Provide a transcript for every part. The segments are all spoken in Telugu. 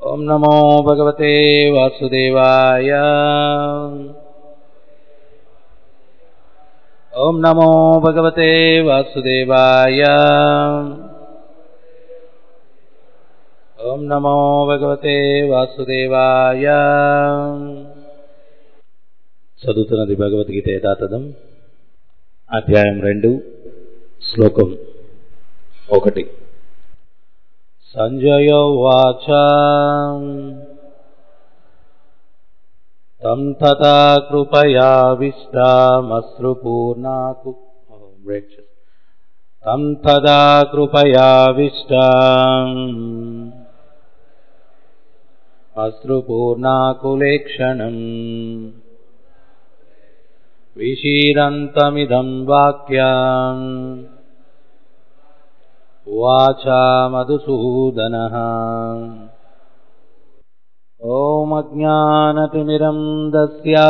ॐ नमो भगवते वासुदेवाय ॐ नमो भगवते वासुदेवाय ॐ नमो భగవతే వాసుదేవాయ చదువుతున్నది భగవద్గీత యథాతథం అధ్యాయం రెండు శ్లోకం ఒకటి సంజయ వాచ తం తథా కృపయావిష్టామశ్రుపూర్ణాకు బ్రేక్ తం తదా కృపయావిష్టాం అశ్రుపూర్ణాకులేక్షణम् విషీరంతమిదం వాక్యాम् వాచా మధుసూదనः ఓమజ్ఞానతిమిరం దస్యా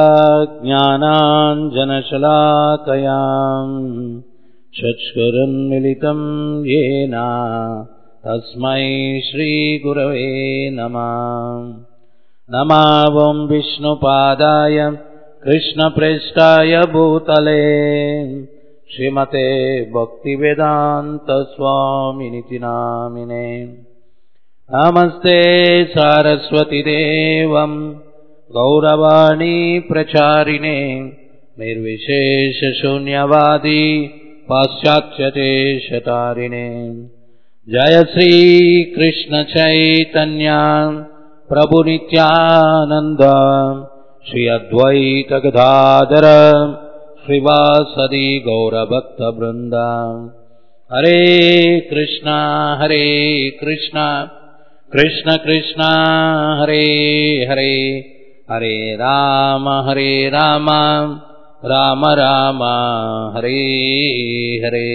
జ్ఞానాञ्जनशलाकयाम् चक्षुरुन्मिलितं येन तस्मै श्रीगुरवे नमः नमावं विष्णुपादाय कृष्णप्रेष्ठाय भूतले श्रीमते भक्तिवेदान्तस्वामिनिति नामिने नमस्ते सारस्वतिदेवं गौरवाणी प्रचारिणे निर्विशेषशून्यवादी पाश्चात्यदेशतारिणे जय श्रीकृष्णचैतन्या प्रभुनित्यानन्द श्री अद्वैतगदाधर श्रीवासदि गौरभक्तवृन्द हरे कृष्ण हरे कृष्ण कृष्ण कृष्ण हरे हरे हरे राम हरे राम राम राम हरे हरे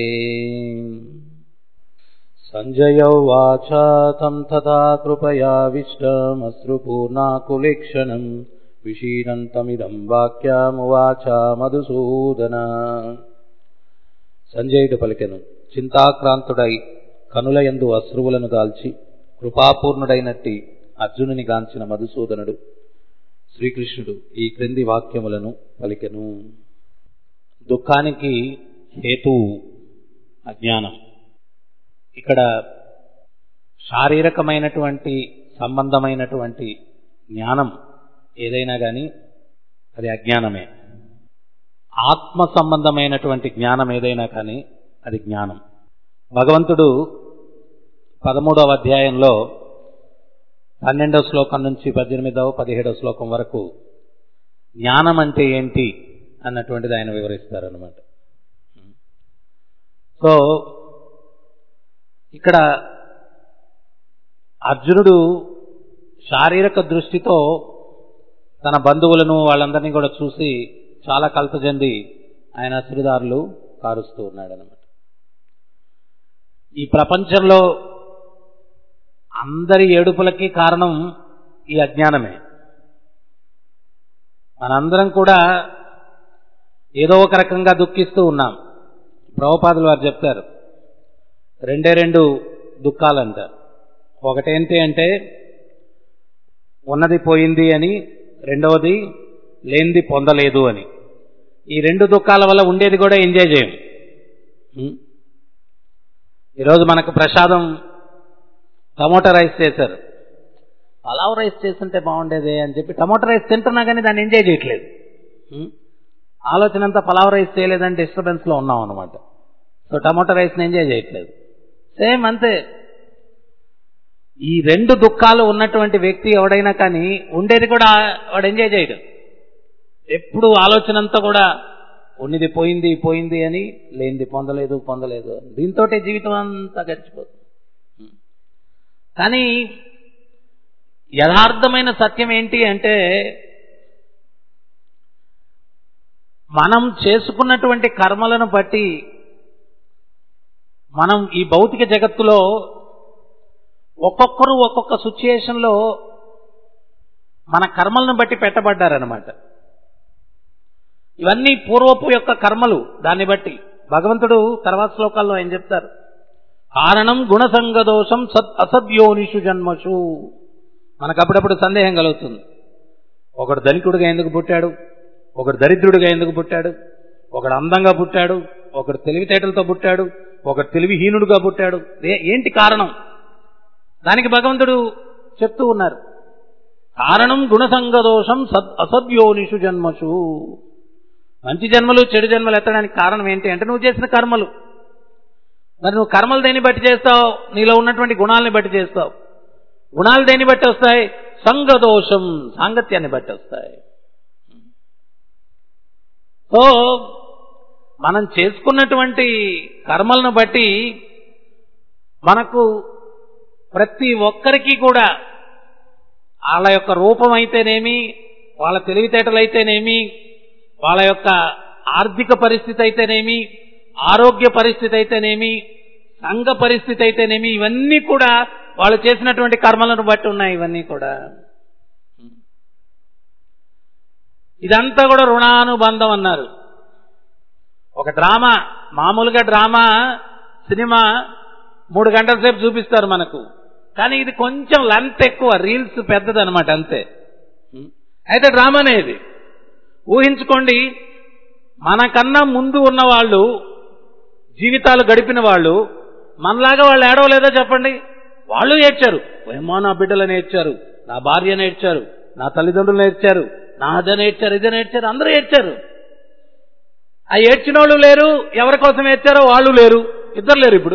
सञ्जय उवाच तं तथा कृपयाविष्टमश्रुपूर्णाकुलेक्षणम् विशीरन्तमिदं వాక్యమువాచ మధుసూదన సంజయుడు పలికెను చింతాక్రాంతుడై కనులయందు అశ్రువులను దాల్చి కృపాపూర్ణుడైనట్టి అర్జునుని గాంచిన మధుసూదనుడు శ్రీకృష్ణుడు ఈ క్రింది వాక్యములను పలికెను దుఃఖానికి హేతువు అజ్ఞానం ఇక్కడ శారీరకమైనటువంటి సంబంధమైనటువంటి జ్ఞానం ఏదైనా కానీ అది అజ్ఞానమే ఆత్మ సంబంధమైనటువంటి జ్ఞానం ఏదైనా కానీ అది జ్ఞానం భగవంతుడు పదమూడవ అధ్యాయంలో పన్నెండవ శ్లోకం నుంచి పద్దెనిమిదవ పదిహేడవ శ్లోకం వరకు జ్ఞానం అంటే ఏంటి అన్నటువంటిది ఆయన వివరిస్తారనమాట సో ఇక్కడ అర్జునుడు శారీరక దృష్టితో తన బంధువులను వాళ్ళందరినీ కూడా చూసి చాలా కలత చెంది ఆయన అశ్రుదారులు కారుస్తూ ఉన్నాడనమాట ఈ ప్రపంచంలో అందరి ఏడుపులకి కారణం ఈ అజ్ఞానమే మనందరం కూడా ఏదో ఒక రకంగా దుఃఖిస్తూ ఉన్నాం ప్రభుపాదులు వారు చెప్తారు రెండే రెండు దుఃఖాలంట ఒకటేంటి అంటే ఉన్నది పోయింది అని రెండవది లేనిది పొందలేదు అని ఈ రెండు దుఃఖాల వల్ల ఉండేది కూడా ఎంజాయ్ చేయం ఈరోజు మనకు ప్రసాదం టమోటా రైస్ చేశారు పలావ్ రైస్ చేస్తుంటే బాగుండేది అని చెప్పి టమోటా రైస్ తింటున్నా కానీ దాన్ని ఎంజాయ్ చేయట్లేదు ఆలోచన అంతా పలావ్ రైస్ చేయలేదని డిస్టర్బెన్స్లో ఉన్నాం అనమాట సో టమోటా రైస్ని ఎంజాయ్ చేయట్లేదు సేమ్ అంతే ఈ రెండు దుఃఖాలు ఉన్నటువంటి వ్యక్తి ఎవడైనా కానీ ఉండేది కూడా వాడు ఎంజాయ్ చేయడు ఎప్పుడు ఆలోచన అంతా కూడా ఉన్నది పోయింది పోయింది అని లేనిది పొందలేదు పొందలేదు దీంతో జీవితం అంతా గడిచిపోతుంది కానీ యథార్థమైన సత్యం ఏంటి అంటే మనం చేసుకున్నటువంటి కర్మలను బట్టి మనం ఈ భౌతిక జగత్తులో ఒక్కొక్కరు ఒక్కొక్క సిచ్యుయేషన్లో మన కర్మలను బట్టి పెట్టబడ్డారనమాట ఇవన్నీ పూర్వపు యొక్క కర్మలు దాన్ని బట్టి భగవంతుడు తర్వాత శ్లోకాల్లో ఆయన చెప్తారు కారణం గుణసంగదోషం సత్ అసద్యోనిషు జన్మషు మనకు అప్పుడప్పుడు సందేహం కలుగుతుంది ఒకడు ధనికుడిగా ఎందుకు పుట్టాడు ఒకడు దరిద్రుడిగా ఎందుకు పుట్టాడు ఒకడు అందంగా పుట్టాడు ఒకడు తెలివితేటలతో పుట్టాడు ఒకడు తెలివిహీనుడుగా పుట్టాడు ఏ- ఏంటి కారణం దానికి భగవంతుడు చెప్తూ ఉన్నారు కారణం గుణసంగదోషం సద్ అసద్యోనిషు జన్మషు మంచి జన్మలు చెడు జన్మలు ఎత్తడానికి కారణం ఏంటి అంటే నువ్వు చేసిన కర్మలు మరి నువ్వు కర్మలు దేన్ని బట్టి చేస్తావు నీలో ఉన్నటువంటి గుణాలని బట్టి చేస్తావు గుణాలు దేన్ని బట్టి వస్తాయి సంగదోషం సాంగత్యాన్ని బట్టి వస్తాయి సో మనం చేసుకున్నటువంటి కర్మలను బట్టి మనకు ప్రతి ఒక్కరికి కూడా వాళ్ళ యొక్క రూపం అయితేనేమి వాళ్ళ తెలివితేటలైతేనేమి వాళ్ళ యొక్క ఆర్థిక పరిస్థితి అయితేనేమి ఆరోగ్య పరిస్థితి అయితేనేమి సంఘ పరిస్థితి అయితేనేమి ఇవన్నీ కూడా వాళ్ళు చేసినటువంటి కర్మలను బట్టి ఉన్నాయి ఇవన్నీ కూడా ఇదంతా కూడా రుణానుబంధం అన్నారు ఒక డ్రామా మామూలుగా డ్రామా సినిమా మూడు గంటల సేపు చూపిస్తారు మనకు కానీ ఇది కొంచెం లెంత్ ఎక్కువ రీల్స్ పెద్దదనమాట అంతే అయితే డ్రామానే ఇది ఊహించుకోండి మనకన్నా ముందు ఉన్న వాళ్ళు జీవితాలు గడిపిన వాళ్ళు మనలాగా వాళ్ళు ఏడవలేదో చెప్పండి వాళ్ళు ఏడ్చారు ఏమో నా బిడ్డలను ఏడ్చారు నా భార్యను ఏడ్చారు నా తల్లిదండ్రులను ఏడ్చారు నా అదని ఏడ్చారు ఇదని ఏడ్చారు అందరూ ఏడ్చారు ఆ ఏడ్చిన వాళ్ళు లేరు ఎవరి కోసం ఏడ్చారో వాళ్ళు లేరు ఇద్దరు లేరు ఇప్పుడు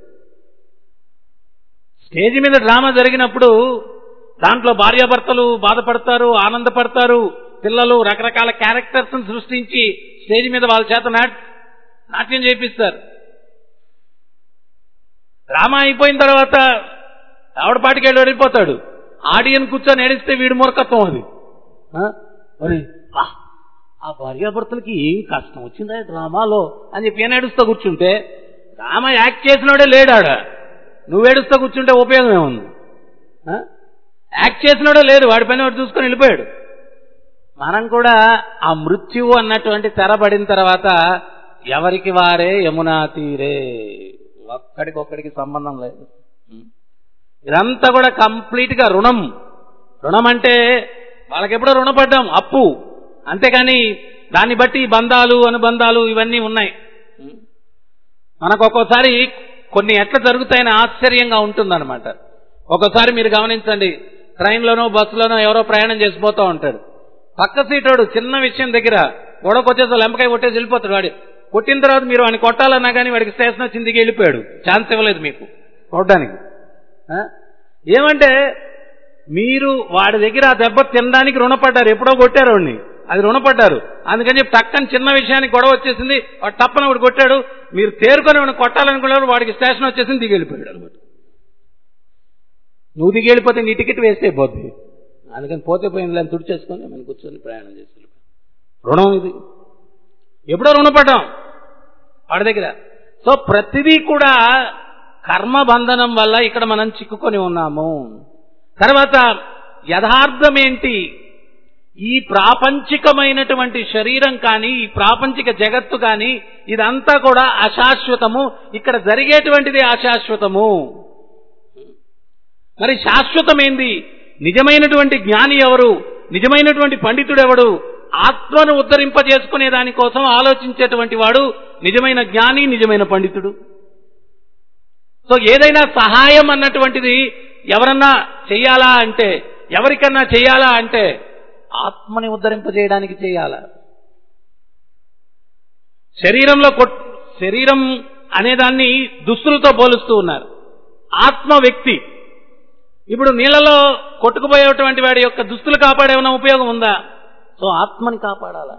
స్టేజ్ మీద డ్రామా జరిగినప్పుడు దాంట్లో భార్యాభర్తలు బాధపడతారు ఆనందపడతారు పిల్లలు రకరకాల క్యారెక్టర్స్ సృష్టించి స్టేజ్ మీద వాళ్ళ చేత నాట్ నాట్యం చేపిస్తారు డ్రామా అయిపోయిన తర్వాత ఆవిడ పాటికి వెళ్ళి వెళ్ళిపోతాడు ఆడియన్ కూర్చొని ఏడిస్తే వీడి మూర్ఖత్వం అది ఆ? మరి ఆ, ఆ భార్యాభర్తలకి ఏం కష్టం వచ్చిందా ఈ డ్రామాలో అని చెప్పి ఈయన ఏడుస్తూ కూర్చుంటే డ్రామా యాక్ట్ చేసినోడే లేడాడ నువ్వు ఏడుస్తూ కూర్చుంటే ఉపయోగం ఏముంది ఆ? యాక్ట్ చేసినోడే లేడు వాడి పైన వాడు చూసుకొని వెళ్ళిపోయాడు మనం కూడా ఆ మృత్యువు అన్నటువంటి తెరబడిన తర్వాత ఎవరికి వారే యమునా తీరే ఒక్కడికొక్కడికి సంబంధం లేదు ఇదంతా కూడా కంప్లీట్ గా రుణం రుణం అంటే వాళ్ళకెప్పుడో రుణపడ్డాం అప్పు అంతేకాని దాన్ని బట్టి ఈ బంధాలు అనుబంధాలు ఇవన్నీ ఉన్నాయి మనకు ఒక్కోసారి కొన్ని ఎట్లా జరుగుతాయని ఆశ్చర్యంగా ఉంటుందన్నమాట ఒక్కోసారి మీరు గమనించండి ట్రైన్లోనో బస్సులోనో ఎవరో ప్రయాణం చేసిపోతూ ఉంటాడు పక్క సీటోడు చిన్న విషయం దగ్గర గొడవకొచ్చేసి లెంపకాయ కొట్టేసి వెళ్ళిపోతాడు వాడు కొట్టిన తర్వాత మీరు వాడిని కొట్టాలన్నా కానీ వాడికి స్టేషన్ వచ్చింది దిగి వెళ్ళిపోయాడు ఛాన్స్ ఇవ్వలేదు మీకు కొట్టడానికి ఆ? ఏమంటే మీరు వాడి దగ్గర ఆ దెబ్బ తినడానికి రుణపడ్డారు ఎప్పుడో కొట్టారు వాడిని అది రుణపడ్డారు అందుకని చెప్పి టక్కని చిన్న విషయానికి గొడవ వచ్చేసింది వాడు టప్పన వాడు కొట్టాడు మీరు తేరుకొని వాడిని కొట్టాలనుకున్నారు వాడికి స్టేషన్ వచ్చేసింది దిగి వెళ్ళిపోయాడు అనమాట నువ్వు దిగి వెళ్ళిపోతే నీ టికెట్ వేస్ట్ అయిపోద్ది అందుకని పోతే పోయింది అని తుడిచేసుకొని మనం కూర్చొని ప్రయాణం చేసి వెళ్ళిపోయాం. రుణం ఇది ఎప్పుడో రుణపడ్డాం వాడి దగ్గర సో ప్రతిదీ కూడా కర్మబంధనం వల్ల ఇక్కడ మనం చిక్కుకొని ఉన్నాము తర్వాత యథార్థం ఏంటి ఈ ప్రాపంచికమైనటువంటి శరీరం కానీ ఈ ప్రాపంచిక జగత్తు కానీ ఇదంతా కూడా అశాశ్వతము ఇక్కడ జరిగేటువంటిది అశాశ్వతము మరి శాశ్వతమేంది నిజమైనటువంటి జ్ఞాని ఎవరు నిజమైనటువంటి పండితుడు ఎవడు ఆత్మను ఉద్ధరింపజేసుకునే దానికోసం ఆలోచించేటువంటి వాడు నిజమైన జ్ఞాని నిజమైన పండితుడు సో ఏదైనా సహాయం అన్నటువంటిది ఎవరన్నా చెయ్యాలా అంటే ఎవరికన్నా చెయ్యాలా అంటే ఆత్మని ఉద్ధరింపజేయడానికి చేయాలా శరీరంలో కొట్ శరీరం అనేదాన్ని దుస్తులతో పోలుస్తూ ఉన్నారు ఆత్మ వ్యక్తి ఇప్పుడు నీళ్ళలో కొట్టుకుపోయేటువంటి వాడి యొక్క దుస్తులు కాపాడేమైనా ఉపయోగం ఉందా సో ఆత్మని కాపాడాలా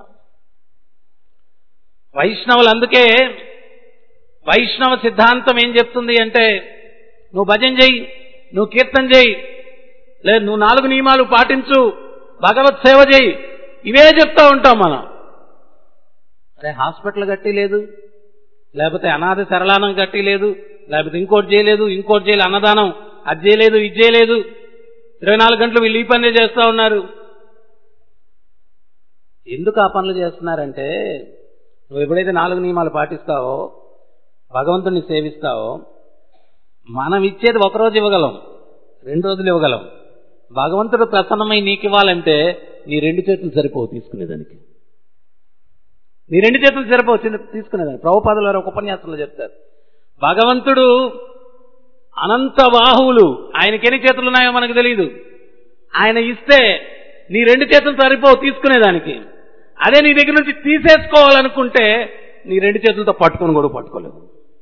వైష్ణవులు అందుకే వైష్ణవ సిద్ధాంతం ఏం చెప్తుంది అంటే నువ్వు భజన చెయ్యి నువ్వు కీర్తన చెయ్యి లేదు నువ్వు నాలుగు నియమాలు పాటించు భగవత్ సేవ చేయి ఇవే చెప్తా ఉంటాం మనం అరే హాస్పిటల్ కట్టి లేదు లేకపోతే అనాథ సరళానం కట్టి లేదు లేకపోతే ఇంకోటి చేయలేదు ఇంకోటి చేయలేదు అన్నదానం అది చేయలేదు ఇది చేయలేదు ఇరవై నాలుగు గంటలు వీళ్ళు ఈ పనులే చేస్తూ ఉన్నారు ఎందుకు ఆ పనులు చేస్తున్నారంటే నువ్వు ఎప్పుడైతే నాలుగు నియమాలు పాటిస్తావో భగవంతుని సేవిస్తావో మనం ఇచ్చేది ఒక రోజు ఇవ్వగలం రెండు రోజులు ఇవ్వగలం భగవంతుడు ప్రసన్నమై నీకు ఇవ్వాలంటే నీ రెండు చేతులు సరిపోవు తీసుకునేదానికి నీ రెండు చేతులు సరిపోవు చిన్న తీసుకునేదానికి ప్రభుపాదుల వారు ఒక ఉపన్యాసంలో చెప్తారు భగవంతుడు అనంత బాహువులు ఆయనకి ఎన్ని చేతులు ఉన్నాయో మనకు తెలియదు ఆయన ఇస్తే నీ రెండు చేతులు సరిపోవు తీసుకునేదానికి అదే నీ దగ్గర నుంచి తీసేసుకోవాలనుకుంటే నీ రెండు చేతులతో పట్టుకొని కూడా పట్టుకోలేవు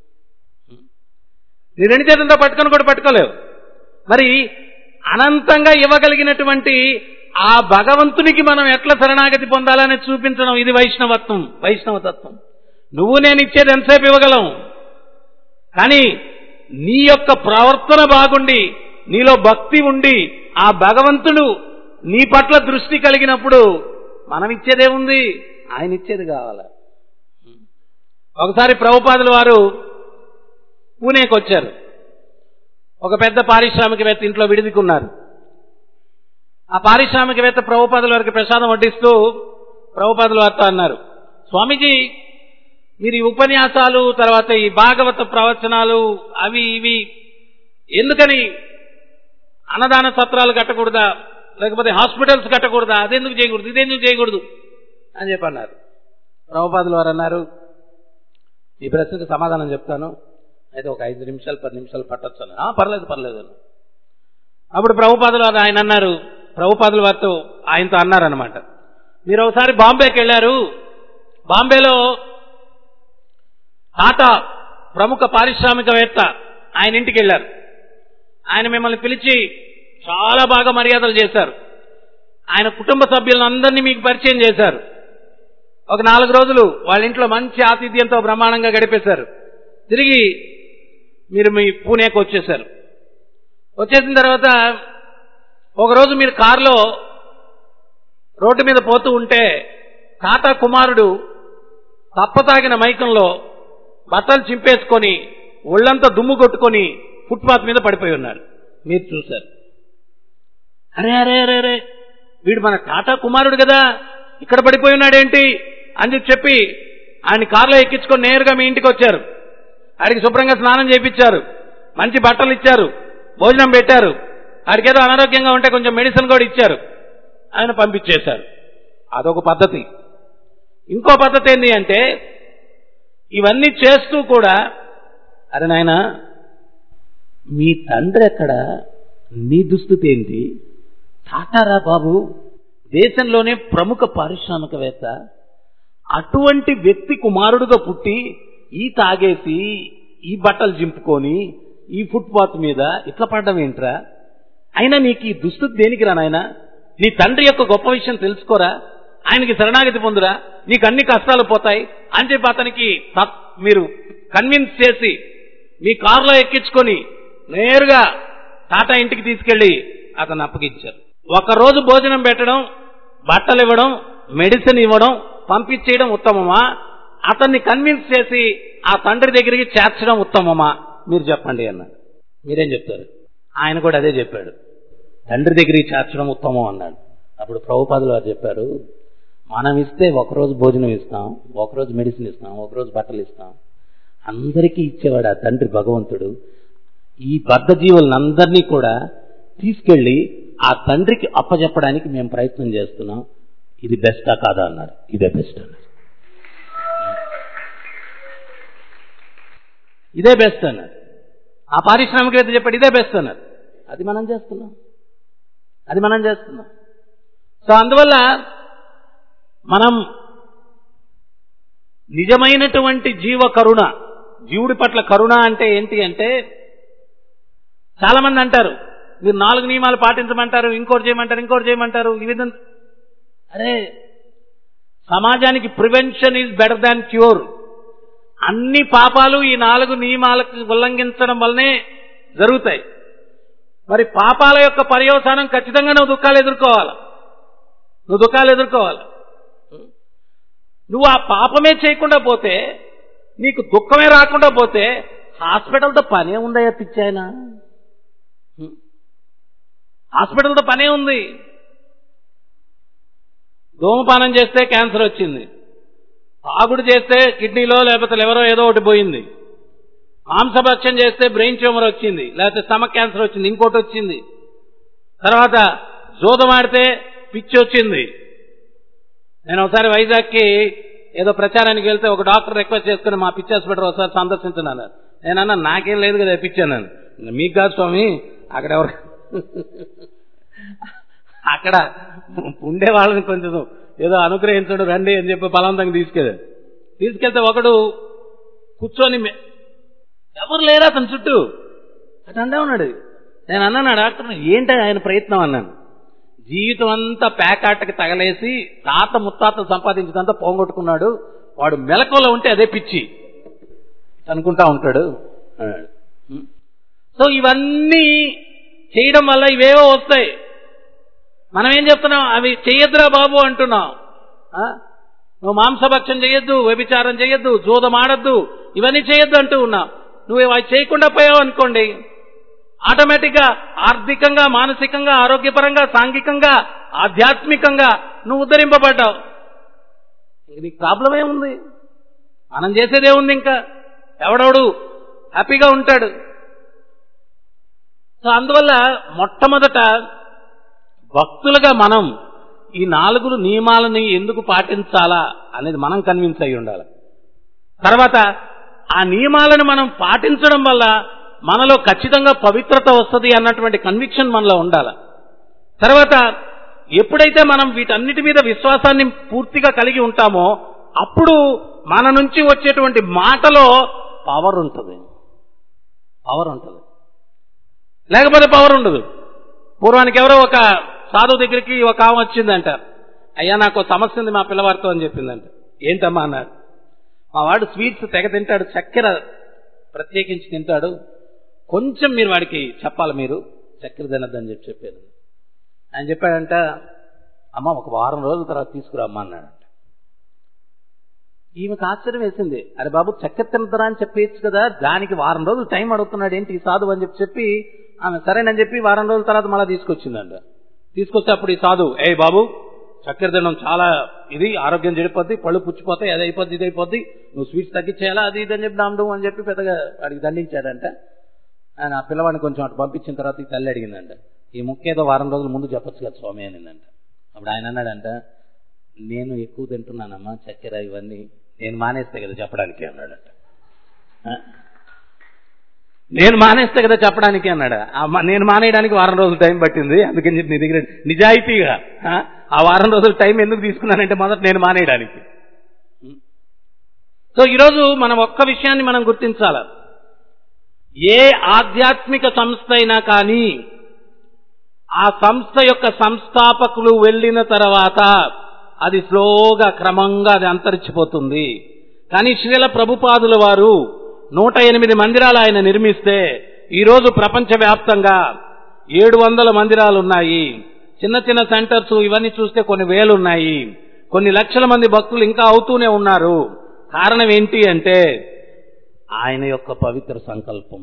నీ రెండు చేతులతో పట్టుకొని కూడా పట్టుకోలేవు మరి అనంతంగా ఇవ్వగలిగినటువంటి ఆ భగవంతునికి మనం ఎట్లా శరణాగతి పొందాలని చూపించడం ఇది వైష్ణవత్వం వైష్ణవతత్వం నువ్వు నేను ఇచ్చేది ఎంతసేపు ఇవ్వగలం కానీ నీ యొక్క ప్రవర్తన బాగుండి నీలో భక్తి ఉండి ఆ భగవంతుడు నీ పట్ల దృష్టి కలిగినప్పుడు మనం ఇచ్చేదేముంది ఆయన ఇచ్చేది కావాలా ఒకసారి ప్రభుపాదుల వారు పూణేకి వచ్చారు ఒక పెద్ద పారిశ్రామికవేత్త ఇంట్లో విడిదికున్నారు ఆ పారిశ్రామికవేత్త ప్రభుపాదుల వారికి ప్రసాదం వడ్డిస్తూ ప్రభుపాదుల వారితో అన్నారు స్వామీజీ మీరు ఈ ఉపన్యాసాలు తర్వాత ఈ భాగవత ప్రవచనాలు అవి ఇవి ఎందుకని అన్నదాన సత్రాలు కట్టకూడదా లేకపోతే హాస్పిటల్స్ కట్టకూడదా అదెందుకు చేయకూడదు ఇదెందుకు చేయకూడదు అని చెప్పి అన్నారు ప్రభుపాదుల వారు అన్నారు ఈ ప్రశ్నకు సమాధానం చెప్తాను అయితే ఒక ఐదు నిమిషాలు పది నిమిషాలు పట్టొచ్చు అన్నారు "ఆ, పర్లేదు పర్లేదు అని అప్పుడు ప్రభుపాదులు వారు ఆయన అన్నారు ప్రభుపాదుల వారితో ఆయనతో అన్నారనమాట మీరు ఒకసారి బాంబేకి వెళ్ళారు బాంబేలో టాటా ప్రముఖ పారిశ్రామికవేత్త ఆయన ఇంటికి వెళ్ళారు ఆయన మిమ్మల్ని పిలిచి చాలా బాగా మర్యాదలు చేశారు ఆయన కుటుంబ సభ్యులను అందరినీ మీకు పరిచయం చేశారు ఒక నాలుగు రోజులు వాళ్ళ ఇంట్లో మంచి ఆతిథ్యంతో బ్రహ్మాండంగా గడిపేశారు తిరిగి మీరు మీ పూణేకి వచ్చేశారు వచ్చేసిన తర్వాత ఒకరోజు మీరు కారులో రోడ్డు మీద పోతూ ఉంటే టాటా కుమారుడు తప్పతాగిన మైకంలో బట్టలు చింపేసుకొని ఒళ్ళంతా దుమ్ము కొట్టుకొని ఫుట్పాత్ మీద పడిపోయి ఉన్నారు మీరు చూశారు అరే అరే అరే అరే వీడు మన టాటా కుమారుడు కదా ఇక్కడ పడిపోయి ఉన్నాడేంటి అని చెప్పి చెప్పి ఆయన కారులో ఎక్కించుకొని నేరుగా మీ ఇంటికి వచ్చారు ఆడికి శుభ్రంగా స్నానం చేయించారు మంచి బట్టలు ఇచ్చారు భోజనం పెట్టారు ఆడికి ఏదో అనారోగ్యంగా ఉంటే కొంచెం మెడిసిన్ కూడా ఇచ్చారు ఆయన పంపించేశారు అదొక పద్ధతి ఇంకో పద్ధతి ఏంటి అంటే ఇవన్నీ చేస్తూ కూడా అరే నాయన మీ తండ్రి ఎక్కడ నీ దుస్థితి ఏంటి టాటారా బాబు దేశంలోనే ప్రముఖ పారిశ్రామికవేత్త అటువంటి వ్యక్తి కుమారుడుగా పుట్టి ఈ తాగేసి ఈ బట్టలు చింపుకొని ఈ ఫుట్పాత్ మీద ఇట్లా పడ్డం ఏంట్రా అయినా నీకు ఈ దుస్థితి దేనికి రా నాయన నీ తండ్రి యొక్క గొప్ప విషయం తెలుసుకోరా ఆయనకి శరణాగతి పొందురా నీకు అన్ని కష్టాలు పోతాయి అని చెప్పి అతనికి తప్- మీరు కన్విన్స్ చేసి మీ కారులో ఎక్కించుకొని నేరుగా టాటా ఇంటికి తీసుకెళ్లి అతను అప్పగించారు ఒక రోజు భోజనం పెట్టడం బట్టలు ఇవ్వడం మెడిసిన్ ఇవ్వడం పంపించేయడం ఉత్తమమా అతన్ని కన్విన్స్ చేసి ఆ తండ్రి దగ్గరికి చేర్చడం ఉత్తమమా మీరు చెప్పండి అన్న మీరేం చెప్తారు ఆయన కూడా అదే చెప్పాడు తండ్రి దగ్గరికి చేర్చడం ఉత్తమం అన్నాడు అప్పుడు ప్రభుపాదులు వారు చెప్పారు మనం ఇస్తే ఒకరోజు భోజనం ఇస్తాం ఒకరోజు మెడిసిన్ ఇస్తాం ఒకరోజు బట్టలు ఇస్తాం అందరికీ ఇచ్చేవాడు ఆ తండ్రి భగవంతుడు ఈ బద్ధ జీవులందరినీ కూడా తీసుకెళ్లి ఆ తండ్రికి అప్పచెప్పడానికి మేము ప్రయత్నం చేస్తున్నాం ఇది బెస్టా కాదా అన్నారు ఇదే బెస్ట్ అన్నారు ఇదే బెస్ట్ అన్నారు ఆ పారిశ్రామికవేత్త చెప్పాడు ఇదే బెస్ట్ అన్నారు అది మనం చేస్తున్నాం అది మనం చేస్తున్నాం సో అందువల్ల మనం నిజమైనటువంటి జీవ కరుణ జీవుడి పట్ల కరుణ అంటే ఏంటి అంటే చాలా మంది అంటారు మీరు నాలుగు నియమాలు పాటించమంటారు ఇంకోటి చేయమంటారు ఇంకోటి చేయమంటారు ఈ విధంగా అరే సమాజానికి prevention is better than cure అన్ని పాపాలు ఈ నాలుగు నియమాలకు ఉల్లంఘించడం వల్లనే జరుగుతాయి మరి పాపాల యొక్క పర్యవసానం ఖచ్చితంగా నువ్వు దుఃఖాలు ఎదుర్కోవాలి నువ్వు దుఃఖాలు ఎదుర్కోవాలి నువ్వు ఆ పాపమే చేయకుండా పోతే నీకు దుఃఖమే రాకుండా పోతే హాస్పిటల్తో పనే ఉందయ్యా పిచ్చాయన హాస్పిటల్తో పనే ఉంది ధూమపానం చేస్తే క్యాన్సర్ వచ్చింది తాగుడు చేస్తే కిడ్నీలో లేకపోతే లివరో ఏదో ఒకటి పోయింది మాంసభక్షం చేస్తే బ్రెయిన్ ట్యూమర్ వచ్చింది లేకపోతే స్టమక్ క్యాన్సర్ వచ్చింది ఇంకోటి వచ్చింది తర్వాత జూదం ఆడితే పిచ్చి వచ్చింది నేను ఒకసారి వైజాగ్కి ఏదో ప్రచారానికి వెళ్తే ఒక డాక్టర్ రిక్వెస్ట్ చేసుకుని మా పిచ్చి హాస్పిటల్ ఒకసారి సందర్శించున్నాను నేను అన్నా నాకేం లేదు కదా పిచ్చి అన్నాను మీకు కాదు స్వామి అక్కడ ఎవరు అక్కడ ఉండే వాళ్ళని కొంచెం ఏదో అనుగ్రహించడు రండి అని చెప్పి బలవంతంగా తీసుకెళ్ళాడు తీసుకెళ్తే ఒకడు కూర్చొని మె- ఎవరు లేరు అతని చుట్టూ అటు అండే ఉన్నాడు నేను అన్నాను ఆ డాక్టర్ ఏంటి ఆయన ప్రయత్నం అన్నాను జీవితం అంతా ప్యాకాటకి తగలేసి తాత ముత్తాత సంపాదించినంతా పోగొట్టుకున్నాడు వాడు మెలకువలో ఉంటే అదే పిచ్చి అనుకుంటా ఉంటాడు అన్నాడు. ఉం. సో ఇవన్నీ చేయడం వల్ల ఇవేవో వస్తాయి మనం ఏం చెప్తున్నాం అవి చెయ్యొద్దురా బాబు అంటున్నాం ఆ? నువ్వు మాంసభక్షం చేయొద్దు వ్యభిచారం చేయొద్దు జూదం ఆడద్దు ఇవన్నీ చేయొద్దు అంటూ ఉన్నాం నువ్వు అవి చేయకుండా పోయావు అనుకోండి ఆటోమేటిక్ గా ఆర్థికంగా మానసికంగా ఆరోగ్యపరంగా సాంఘికంగా ఆధ్యాత్మికంగా నువ్వు ఉద్ధరింపబడ్డావు ఇంక నీకు ప్రాబ్లం ఏముంది మనం చేసేదే ఉంది ఇంకా ఎవడెవడు హ్యాపీగా ఉంటాడు సో అందువల్ల మొట్టమొదట భక్తులుగా మనం ఈ నాలుగు నియమాలని ఎందుకు పాటించాలా అనేది మనం కన్విన్స్ అయి ఉండాలి తర్వాత ఆ నియమాలను మనం పాటించడం వల్ల మనలో ఖచ్చితంగా పవిత్రత వస్తుంది అన్నటువంటి కన్విక్షన్ మనలో ఉండాలి తర్వాత ఎప్పుడైతే మనం వీటన్నిటి మీద విశ్వాసాన్ని పూర్తిగా కలిగి ఉంటామో అప్పుడు మన నుంచి వచ్చేటువంటి మాటలో పవర్ ఉంటుంది పవర్ ఉంటుంది లేకపోతే పవర్ ఉండదు పూర్వానికి ఎవరో ఒక సాధువు దగ్గరికి ఒక ఆమె వచ్చిందంట అయ్యా నాకు ఒక సమస్య ఉంది మా పిల్లవాడితో అని చెప్పిందంట ఏంటమ్మా అన్నాడు మా వాడు స్వీట్స్ తెగ తింటాడు చక్కెర ప్రత్యేకించి తింటాడు కొంచెం మీరు వాడికి చెప్పాలి మీరు చక్కెర తినద్దని చెప్పి చెప్పారు ఆయన చెప్పాడంట అమ్మ ఒక వారం రోజుల తర్వాత తీసుకురామ్మా అన్నాడంట ఈమెకు ఆశ్చర్యం వేసింది అరే బాబు చక్కెర తినదరా అని చెప్పేయచ్చు కదా దానికి వారం రోజులు టైం అడుగుతున్నాడు ఏంటి ఈ సాధువు అని చెప్పి చెప్పి ఆమె సరేనని చెప్పి వారం రోజుల తర్వాత మళ్ళీ తీసుకొచ్చిందంట తీసుకొస్తే అప్పుడు ఈ సాధువు ఏ బాబు చక్కెర తినడం చాలా ఇది ఆరోగ్యం చెడిపోద్ది పళ్ళు పుచ్చిపోతాయి అది అయిపోద్ది ఇది అయిపోద్ది నువ్వు స్వీట్స్ తగ్గించేయాలా అది ఇది అని చెప్పి డామ్ అని చెప్పి పెద్దగా వాడికి దండించాడంట ఆయన ఆ పిల్లవాడిని కొంచెం అటు పంపించిన తర్వాత ఈ తల్లి అడిగిందంట ఈ ముక్కేదో వారం రోజుల ముందు చెప్పొచ్చు కదా స్వామి అనిందంట అప్పుడు ఆయన అన్నాడంట నేను ఎక్కువ తింటున్నానమ్మా చక్కెర ఇవన్నీ నేను మానేస్తే కదా చెప్పడానికి అన్నాడంట ఆ? నేను మానేస్తే కదా చెప్పడానికి అన్నాడు ఆ మా- నేను మానేయడానికి వారం రోజులు టైం పట్టింది అందుకని చెప్పి నీ దగ్గర నిజాయితీగా ఆ? ఆ వారం రోజులు టైం ఎందుకు తీసుకున్నానంటే మొదట నేను మానేయడానికి సో ఈరోజు మనం ఒక్క విషయాన్ని మనం గుర్తించాలి ఏ ఆధ్యాత్మిక సంస్థ అయినా కానీ ఆ సంస్థ యొక్క సంస్థాపకులు వెళ్ళిన తర్వాత అది స్లోగా క్రమంగా అది అంతరించిపోతుంది కానీ శ్రీల ప్రభుపాదుల వారు నూట ఎనిమిది మందిరాలు ఆయన నిర్మిస్తే ఈరోజు ప్రపంచవ్యాప్తంగా ఏడు వందల మందిరాలు ఉన్నాయి చిన్న చిన్న సెంటర్స్ ఇవన్నీ చూస్తే కొన్ని వేలు ఉన్నాయి కొన్ని లక్షల మంది భక్తులు ఇంకా అవుతూనే ఉన్నారు కారణం ఏంటి అంటే ఆయన యొక్క పవిత్ర సంకల్పం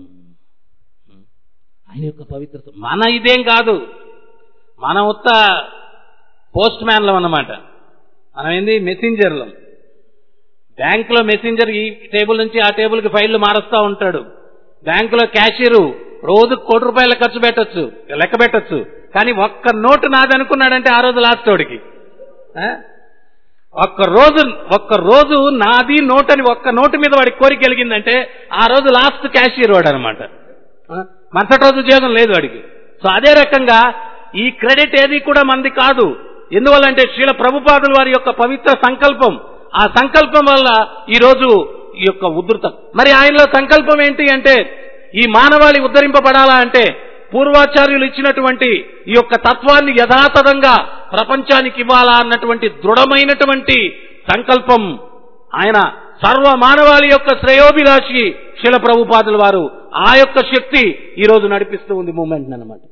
ఆయన యొక్క పవిత్ర మన ఇదేం కాదు మన ఉత్త పోస్ట్ మ్యాన్లం అన్నమాట మనం ఏంది మెసెంజర్లం బ్యాంకులో మెసెంజర్ ఈ టేబుల్ నుంచి ఆ టేబుల్కి ఫైళ్లు మారుస్తూ ఉంటాడు బ్యాంకులో క్యాషియరు రోజు కోటి రూపాయలు ఖర్చు పెట్టొచ్చు లెక్క పెట్టొచ్చు కానీ ఒక్క నోటు నాది అనుకున్నాడంటే ఆ రోజు లాస్ట్ వాడికి ఆ? ఒక్క రోజు ఒక్క రోజు నాది నోట్ అని ఒక్క నోటు మీద వాడికి కోరిక కలిగిందంటే ఆ రోజు లాస్ట్ క్యాషియర్ వాడు అనమాట మరుసటి రోజు ఉద్యోగం లేదు వాడికి సో అదే రకంగా ఈ క్రెడిట్ ఏది కూడా మంది కాదు ఎందువల్లంటే శ్రీల ప్రభుపాదుల వారి యొక్క పవిత్ర సంకల్పం ఆ సంకల్పం వల్ల ఈ రోజు ఈ యొక్క ఉధృతం మరి ఆయనలో సంకల్పం ఏంటి అంటే ఈ మానవాళి ఉద్ధరింపబడాలా అంటే పూర్వాచార్యులు ఇచ్చినటువంటి ఈ యొక్క తత్వాన్ని యథాతథంగా ప్రపంచానికి ఇవ్వాలా అన్నటువంటి దృఢమైనటువంటి సంకల్పం ఆయన సర్వ మానవాళి యొక్క శ్రేయోభిలాషి శిల ప్రభుపాదుల వారు ఆ యొక్క శక్తి ఈ రోజు నడిపిస్తూ ఉంది మూమెంట్ అన్నమాట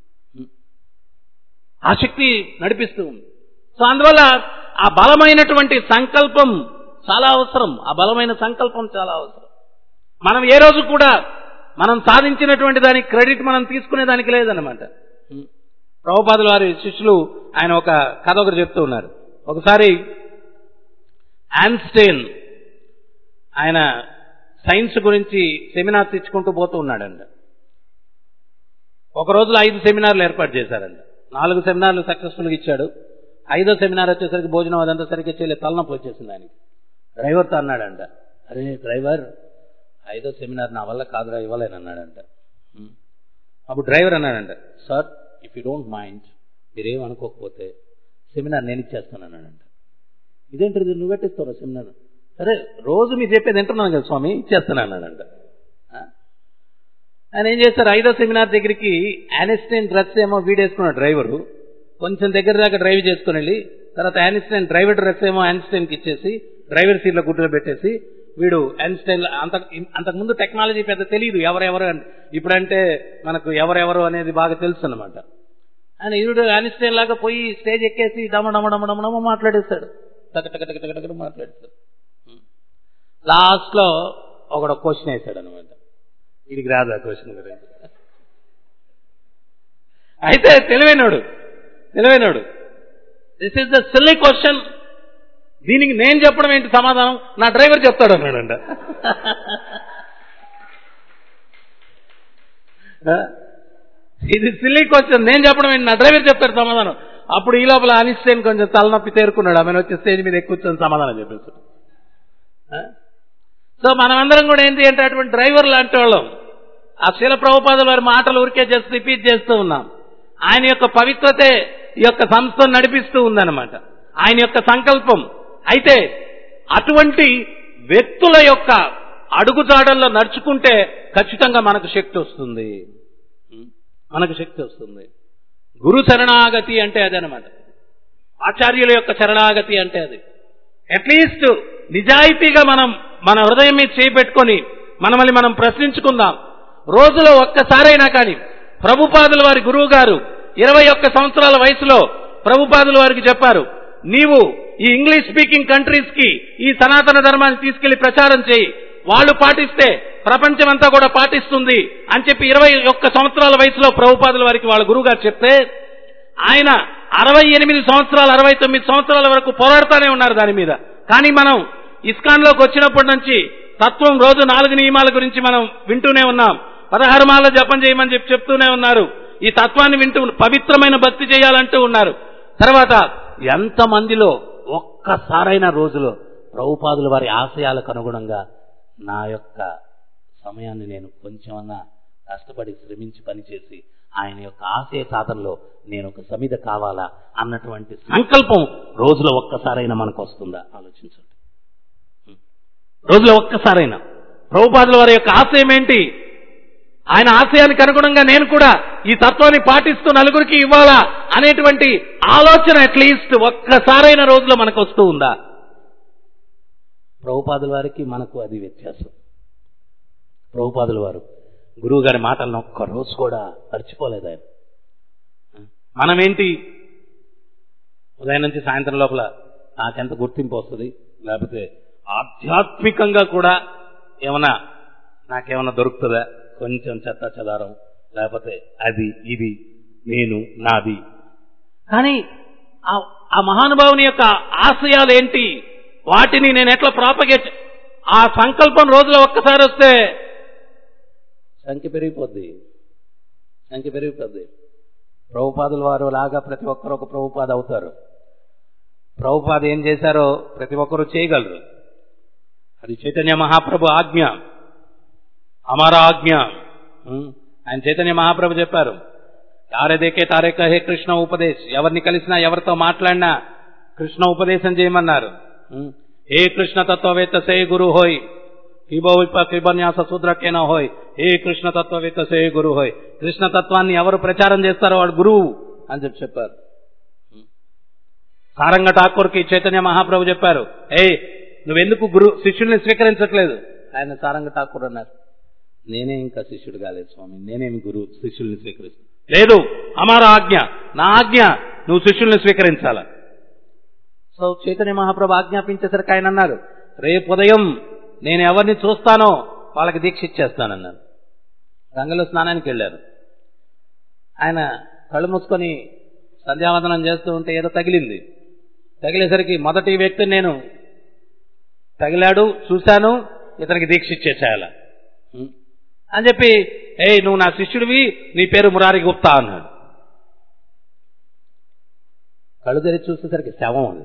ఆ శక్తి నడిపిస్తూ ఉంది సో అందువల్ల ఆ బలమైనటువంటి సంకల్పం చాలా అవసరం ఆ బలమైన సంకల్పం చాలా అవసరం మనం ఏ రోజు కూడా మనం సాధించినటువంటి దానికి క్రెడిట్ మనం తీసుకునే దానికి లేదన్నమాట ప్రభుపాదుల వారి శిష్యులు ఆయన ఒక కథ ఒకటి చెప్తూ ఉన్నారు ఒకసారి ఆన్స్టైన్ ఆయన సైన్స్ గురించి సెమినార్స్ ఇచ్చుకుంటూ పోతూ ఉన్నాడండి ఒక రోజులో ఐదు సెమినార్లు ఏర్పాటు చేశారండి నాలుగు సెమినార్లు సక్సెస్ఫుల్గా ఇచ్చాడు ఐదో సెమినార్ వచ్చేసరికి భోజనం అదంతా సరిగ్గా చేయలేదు తలనొప్పి వచ్చేసింది ఆయనకి డ్రైవర్తో అన్నాడంట అరే డ్రైవర్ ఐదో సెమినార్ నా వల్ల కాదురా ఇవ్వలేను అన్నాడంట "ఉం." అప్పుడు డ్రైవర్ అన్నాడంట sir if you don't mind మీరేం అనుకోకపోతే సెమినార్ నేను ఇచ్చేస్తాను అన్నాడంట ఇదేంటిది నువ్వు పెట్టిస్తావు సెమినార్ సరే రోజు మీరు చెప్పేది వింటున్నాను కదా స్వామి ఇచ్చేస్తాను అన్నాడంట ఆ? ఆయన ఏం చేస్తారు ఐదో సెమినార్ దగ్గరికి యానిస్టైన్ డ్రెస్ ఏమో వీడేసుకున్నాడు డ్రైవరు కొంచెం దగ్గర దాకా డ్రైవ్ చేసుకుని వెళ్ళి తర్వాత యానిస్టైన్ డ్రైవర్ డ్రెస్ ఏమో యానిస్టైన్కి ఇచ్చేసి డ్రైవర్ సీట్లో గుడ్డలో పెట్టేసి వీడు యానిస్టైన్ అంత అంతకుముందు టెక్నాలజీ పెద్ద తెలియదు ఎవరెవరు అని ఇప్పుడంటే మనకు ఎవరెవరు అనేది బాగా తెలుసు అనమాట ఆయన ఈరుడు యానిస్టైన్ లాగా పోయి స్టేజ్ ఎక్కేసి డమ డమ డమ డమ డమ మాట్లాడేస్తాడు టక టక టక టక టక మాట్లాడేస్తాడు లాస్ట్ లో ఒకడు క్వశ్చన్ వేశాడు అనమాట వీడికి రాదు ఆ క్వశ్చన్ గురించి అయితే తెలివైనడు తెలివైనడు this is the silly question దీనికి నేను చెప్పడం ఏంటి సమాధానం నా డ్రైవర్ చెప్తాడు అన్నాడంట ఇది సిల్లీ క్వశ్చన్ నేను చెప్పడం ఏంటి నా డ్రైవర్ చెప్తాడు సమాధానం అప్పుడు ఈ లోపల అనిస్టైన్ కొంచెం తలనొప్పి తేరుకున్నాడు ఆమె వచ్చి స్టేజ్ మీద ఎక్కువచ్చని సమాధానం చెప్పేస్తాడు సో మనమందరం కూడా ఏంటి అంటే అటువంటి డ్రైవర్ లాంటి వాళ్ళం ఆ శీల ప్రభుపాదుల వారి మాటలు ఊరికే జస్ట్ రిపీట్ చేస్తూ ఉన్నాం ఆయన యొక్క పవిత్రతే ఈ యొక్క సంస్థను నడిపిస్తూ ఉందన్నమాట ఆయన యొక్క సంకల్పం అయితే అటువంటి వ్యక్తుల యొక్క అడుగుజాడల్లో నడుచుకుంటే ఖచ్చితంగా మనకు శక్తి వస్తుంది మనకు శక్తి వస్తుంది గురు శరణాగతి అంటే అదనమాట ఆచార్యుల యొక్క శరణాగతి అంటే అది అట్లీస్ట్ నిజాయితీగా మనం మన హృదయం మీద చేపెట్టుకొని మనమల్ని మనం ప్రశ్నించుకుందాం రోజులో ఒక్కసారైనా కానీ ప్రభుపాదుల వారి గురువు గారు ఇరవై ఒక్క సంవత్సరాల వయసులో ప్రభుపాదుల వారికి చెప్పారు నీవు ఈ ఇంగ్లీష్ స్పీకింగ్ కంట్రీస్ కి ఈ సనాతన ధర్మాన్ని తీసుకెళ్లి ప్రచారం చేయి వాళ్ళు పాటిస్తే ప్రపంచం అంతా కూడా పాటిస్తుంది అని చెప్పి ఇరవై ఒక్క సంవత్సరాల వయసులో ప్రభుపాదుల వారికి వాళ్ళ గురువు గారు చెప్తే ఆయన అరవై ఎనిమిది సంవత్సరాలు అరవై తొమ్మిది సంవత్సరాల వరకు పోరాడుతూనే ఉన్నారు దాని మీద కానీ మనం ఇస్కాన్ లోకి వచ్చినప్పటి నుంచి తత్వం రోజు నాలుగు నియమాల గురించి మనం వింటూనే ఉన్నాం పదహారు మాల జపం చేయమని చెప్పి చెప్తూనే ఉన్నారు ఈ తత్వాన్ని వింటూ పవిత్రమైన భక్తి చేయాలంటూ ఉన్నారు తర్వాత ఎంతమందిలో ఒక్కసారైన రోజులో ప్రభుపాదుల వారి ఆశయాలకు అనుగుణంగా నా యొక్క సమయాన్ని నేను కొంచెమన్నా కష్టపడి శ్రమించి పనిచేసి ఆయన యొక్క ఆశయ సాధనలో నేను ఒక సమిధ కావాలా అన్నటువంటి సంకల్పం రోజులో ఒక్కసారైనా మనకు వస్తుందా ఆలోచించండి రోజులో ఒక్కసారైనా ప్రభుపాదుల వారి యొక్క ఆశయం ఏంటి ఆయన ఆశయానికి అనుగుణంగా నేను కూడా ఈ తత్వాన్ని పాటిస్తూ నలుగురికి ఇవ్వాలా అనేటువంటి ఆలోచన అట్లీస్ట్ ఒక్కసారైన రోజులో మనకు వస్తూ ఉందా ప్రభుపాదుల వారికి మనకు అది వ్యత్యాసం ప్రభుపాదుల వారు గురువు గారి మాటలను ఒక్క రోజు కూడా మర్చిపోలేదు ఆయన మనమేంటి ఉదయం నుంచి సాయంత్రం లోపల నాకెంత గుర్తింపు వస్తుంది లేకపోతే ఆధ్యాత్మికంగా కూడా ఏమన్నా నాకేమన్నా దొరుకుతుందా కొంచెం చెత్త చెదారం లేకపోతే అది ఇది నేను నాది కానీ ఆ- ఆ మహానుభావుని యొక్క ఆశయాలు ఏంటి వాటిని నేను ఎట్లా ప్రాపగేట్ ఆ సంకల్పం రోజులో ఒక్కసారి వస్తే సంఖ్య పెరిగిపోద్ది సంఖ్య పెరిగిపోద్ది ప్రభుపాదుల వారు లాగా ప్రతి ఒక్కరు ఒక ప్రభుపాద అవుతారు ప్రభుపాద ఏం చేశారో ప్రతి ఒక్కరూ చేయగలరు అది చైతన్య మహాప్రభు ఆజ్ఞ అమర ఆజ్ఞ ఉం? ఆయన చైతన్య మహాప్రభు చెప్పారు తారే దేకే తారే కహే కృష్ణ ఉపదేశ్ ఎవరిని కలిసినా ఎవరితో మాట్లాడినా కృష్ణ ఉపదేశం చేయమన్నారు ఉం? ఏ కృష్ణ తత్వవేత్త సే గురు హోయ్ కిబో విప కిబన్యాస శూద్రకేన హోయ్ ఏ కృష్ణ తత్వవేత్త సే గురు హోయ్ కృష్ణ తత్వాన్ని ఎవరు ప్రచారం చేస్తారో వాడు గురువు అని చెప్పి చెప్పారు సారంగ ఠాకూర్కి చైతన్య మహాప్రభు చెప్పారు ఏ నువ్వెందుకు గురు శిష్యుల్ని స్వీకరించట్లేదు ఆయన సారంగ ఠాకూర్ అన్నారు నేనే ఇంకా శిష్యుడు కాలేదు స్వామి నేనేమి గురు శిష్యుల్ని స్వీకరిస్తాను లేదు అమార ఆజ్ఞ నా ఆజ్ఞ నువ్వు శిష్యుల్ని స్వీకరించాల సో చైతన్య మహాప్రభు ఆజ్ఞాపించేసరికి ఆయన అన్నారు రేపు ఉదయం నేను ఎవరిని చూస్తానో వాళ్ళకి దీక్ష ఇచ్చేస్తానన్నారు గంగలో స్నానానికి వెళ్ళారు ఆయన కళ్ళు మూసుకొని సంధ్యావందనం చేస్తూ ఉంటే ఏదో తగిలింది తగిలేసరికి మొదటి వ్యక్తిని నేను తగిలాడు చూశాను ఇతనికి దీక్ష ఇచ్చేసేయాల ఉం? అని చెప్పి ఏయ్ నువ్వు నా శిష్యుడివి నీ పేరు మురారి గుప్తా అన్నాడు కళ్ళు తెరిచి చూసేసరికి శవం అది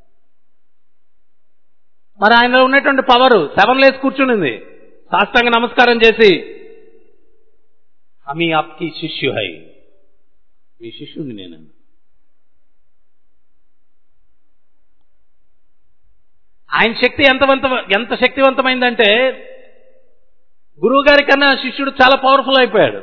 మరి ఆయనలో ఉన్నటువంటి పవర్ శవం లేసి కూర్చునింది సాష్టాంగ నమస్కారం చేసి అమీ ఆప్కి శిష్యు హై మీ శిష్యుడిని నేను ఆయన శక్తి ఎంతవంత ఎంత శక్తివంతమైందంటే గురువు గారి కన్నా శిష్యుడు చాలా పవర్ఫుల్ అయిపోయాడు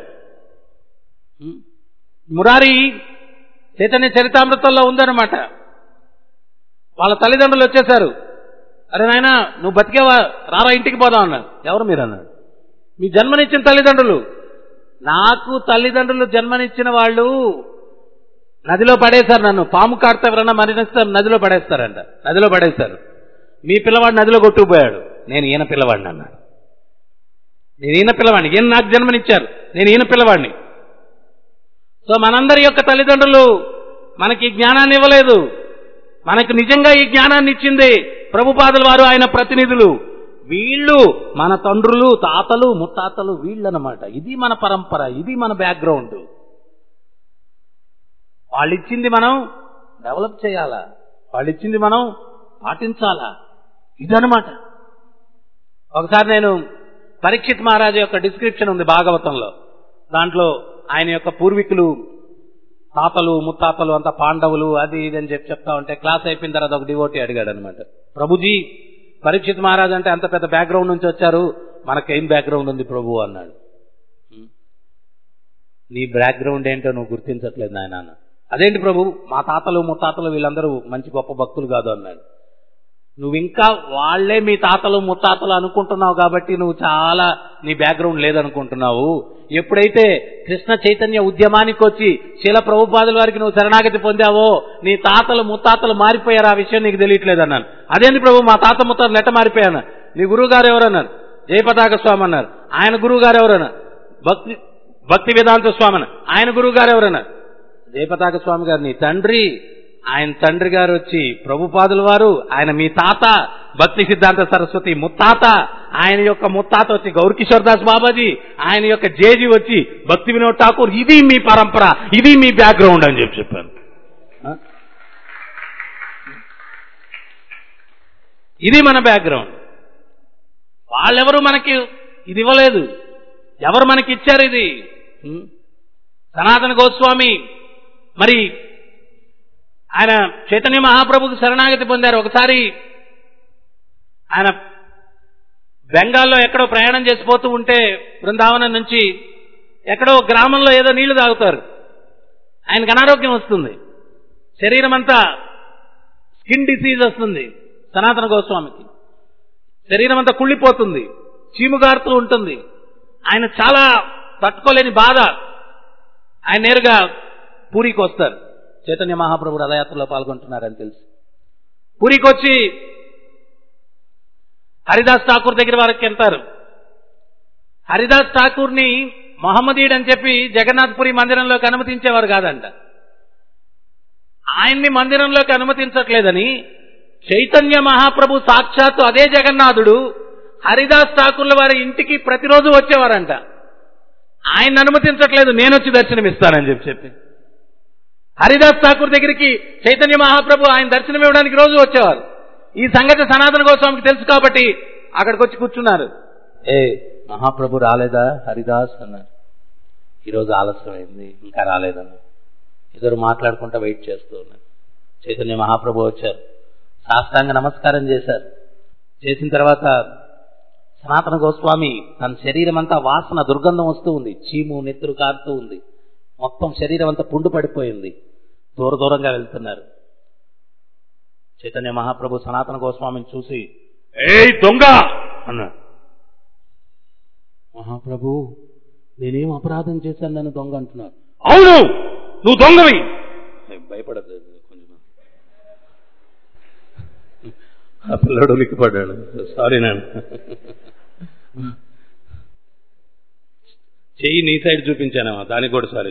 మురారి చైతన్య చరితామృతంలో ఉందన్నమాట వాళ్ళ తల్లిదండ్రులు వచ్చేశారు అరే నాయన నువ్వు బతికేవా రారా ఇంటికి పోదాం అన్నారు ఎవరు మీరు అన్నాడు మీ జన్మనిచ్చిన తల్లిదండ్రులు నాకు తల్లిదండ్రులు జన్మనిచ్చిన వాళ్ళు నదిలో పడేశారు నన్ను పాము కాడితే ఎవరన్నా మరణిస్తారు నదిలో పడేస్తారంట నదిలో పడేశారు మీ పిల్లవాడు నదిలో కొట్టుకుపోయాడు నేను ఈయన పిల్లవాడిని అన్నాడు నేను ఈయన పిల్లవాడిని ఈయన నాకు జన్మనిచ్చారు నేను ఈయన పిల్లవాడిని సో మనందరి యొక్క తల్లిదండ్రులు మనకి జ్ఞానాన్ని ఇవ్వలేదు మనకు నిజంగా ఈ జ్ఞానాన్ని ఇచ్చింది ప్రభుపాదుల వారు ఆయన ప్రతినిధులు వీళ్ళు మన తండ్రులు తాతలు ముత్తాతలు వీళ్ళనమాట ఇది మన పరంపర ఇది మన బ్యాక్గ్రౌండ్ వాళ్ళు ఇచ్చింది మనం డెవలప్ చేయాలా వాళ్ళు ఇచ్చింది మనం పాటించాలా ఇదనమాట ఒకసారి నేను పరీక్షిత్ మహారాజు యొక్క డిస్క్రిప్షన్ ఉంది భాగవతంలో దాంట్లో ఆయన యొక్క పూర్వీకులు తాతలు ముత్తాతలు అంతా పాండవులు అది ఇది అని చెప్పి చెప్తా ఉంటే క్లాస్ అయిపోయిన తర్వాత ఒక డివోటీ అడిగాడు అనమాట ప్రభుజీ పరీక్షిత్ మహారాజ్ అంటే అంత పెద్ద బ్యాక్గ్రౌండ్ నుంచి వచ్చారు మనకేం బ్యాక్గ్రౌండ్ ఉంది ప్రభు అన్నాడు నీ బ్యాక్గ్రౌండ్ ఏంటో నువ్వు గుర్తించట్లేదు నాయన అదేంటి ప్రభు మా తాతలు ముత్తాతలు వీళ్ళందరూ మంచి గొప్ప భక్తులు కాదు అన్నాడు నువ్వు ఇంకా వాళ్లే మీ తాతలు ముత్తాతలు అనుకుంటున్నావు కాబట్టి నువ్వు చాలా నీ బ్యాక్గ్రౌండ్ లేదనుకుంటున్నావు ఎప్పుడైతే కృష్ణ చైతన్య ఉద్యమానికి వచ్చి శీల ప్రభుపాదుల వారికి నువ్వు శరణాగతి పొందావో నీ తాతలు ముత్తాతలు మారిపోయారు ఆ విషయం నీకు తెలియట్లేదు అన్నాను అదేంటి ప్రభు మా తాత ముత్తాతలు ఎట్ట మారిపోయాను నీ గురువు గారు ఎవరన్నారు జయపతాక స్వామి అన్నారు ఆయన గురువు గారు ఎవరన్నారు భక్తి భక్తి వేదాంత స్వామి అన్నారు ఆయన గురువు గారు ఎవరన్నారు జయపతాక స్వామి గారు నీ తండ్రి ఆయన తండ్రి గారు వచ్చి ప్రభుపాదుల వారు ఆయన మీ తాత భక్తి సిద్ధాంత సరస్వతి ముత్తాత ఆయన యొక్క ముత్తాత వచ్చి గౌరకిషోర్ దాస్ బాబాజీ ఆయన యొక్క జేజీ వచ్చి భక్తి వినోద్ ఠాకూర్ ఇది మీ పరంపర ఇది మీ బ్యాక్గ్రౌండ్ అని చెప్పి చెప్పాను ఇది మన బ్యాక్గ్రౌండ్ వాళ్ళెవరు మనకి ఇది ఇవ్వలేదు ఎవరు మనకి ఇచ్చారు ఇది సనాతన గోస్వామి మరి ఆయన చైతన్య మహాప్రభుకి శరణాగతి పొందారు ఒకసారి ఆయన బెంగాల్లో ఎక్కడో ప్రయాణం చేసిపోతూ ఉంటే బృందావనం నుంచి ఎక్కడో గ్రామంలో ఏదో నీళ్లు తాగుతారు ఆయనకు అనారోగ్యం వస్తుంది శరీరం అంతా స్కిన్ డిసీజ్ వస్తుంది సనాతన గోస్వామికి శరీరం అంతా కుళ్ళిపోతుంది చీముగారుతూ ఉంటుంది ఆయన చాలా తట్టుకోలేని బాధ ఆయన నేరుగా పూరికి వస్తారు చైతన్య మహాప్రభు రథయాత్రలో పాల్గొంటున్నారని తెలుసు పూరికి వచ్చి హరిదాస్ ఠాకూర్ దగ్గర వరకు వెళ్తారు హరిదాస్ ఠాకూర్ని మొహమ్మదీయుడు అని చెప్పి జగన్నాథ్పురి మందిరంలోకి అనుమతించేవారు కాదంట ఆయన్ని మందిరంలోకి అనుమతించట్లేదని చైతన్య మహాప్రభు సాక్షాత్తు అదే జగన్నాథుడు హరిదాస్ ఠాకూర్ల వారి ఇంటికి ప్రతిరోజు వచ్చేవారంట ఆయన అనుమతించట్లేదు నేను వచ్చి దర్శనమిస్తానని చెప్పి చెప్పి హరిదాస్ ఠాకూర్ దగ్గరికి చైతన్య మహాప్రభు ఆయన దర్శనం ఇవ్వడానికి రోజు వచ్చేవారు ఈ సంగతి సనాతన గోస్వామికి తెలుసు కాబట్టి అక్కడికి వచ్చి కూర్చున్నారు ఏ మహాప్రభు రాలేదా హరిదాస్ అన్నారు ఈరోజు ఆలస్యమైంది ఇంకా రాలేదన్నారు ఇద్దరు మాట్లాడుకుంటా వెయిట్ చేస్తూ ఉన్నారు చైతన్య మహాప్రభు వచ్చారు సాష్టాంగ నమస్కారం చేశారు చేసిన తర్వాత సనాతన గోస్వామి తన శరీరం అంతా వాసన దుర్గంధం వస్తూ ఉంది చీము నెత్తురు కారుతూ ఉంది మొత్తం శరీరం అంతా పుండు పడిపోయింది దూర దూరంగా వెళ్తున్నారు చైతన్య మహాప్రభు సనాతన గోస్వామిని చూసి ఏయ్ దొంగ అన్నాడు మహాప్రభు నేనేం అపరాధం చేశాను నన్ను దొంగ అంటున్నాడు అవును నువ్వు దొంగవి భయపడదు కొంచెం ఆ పిల్లడు ఉలిక్కిపడ్డాడు సారీ నేను చెయ్యి నీ సైడ్ చూపించానేమో దానికి కూడా సారీ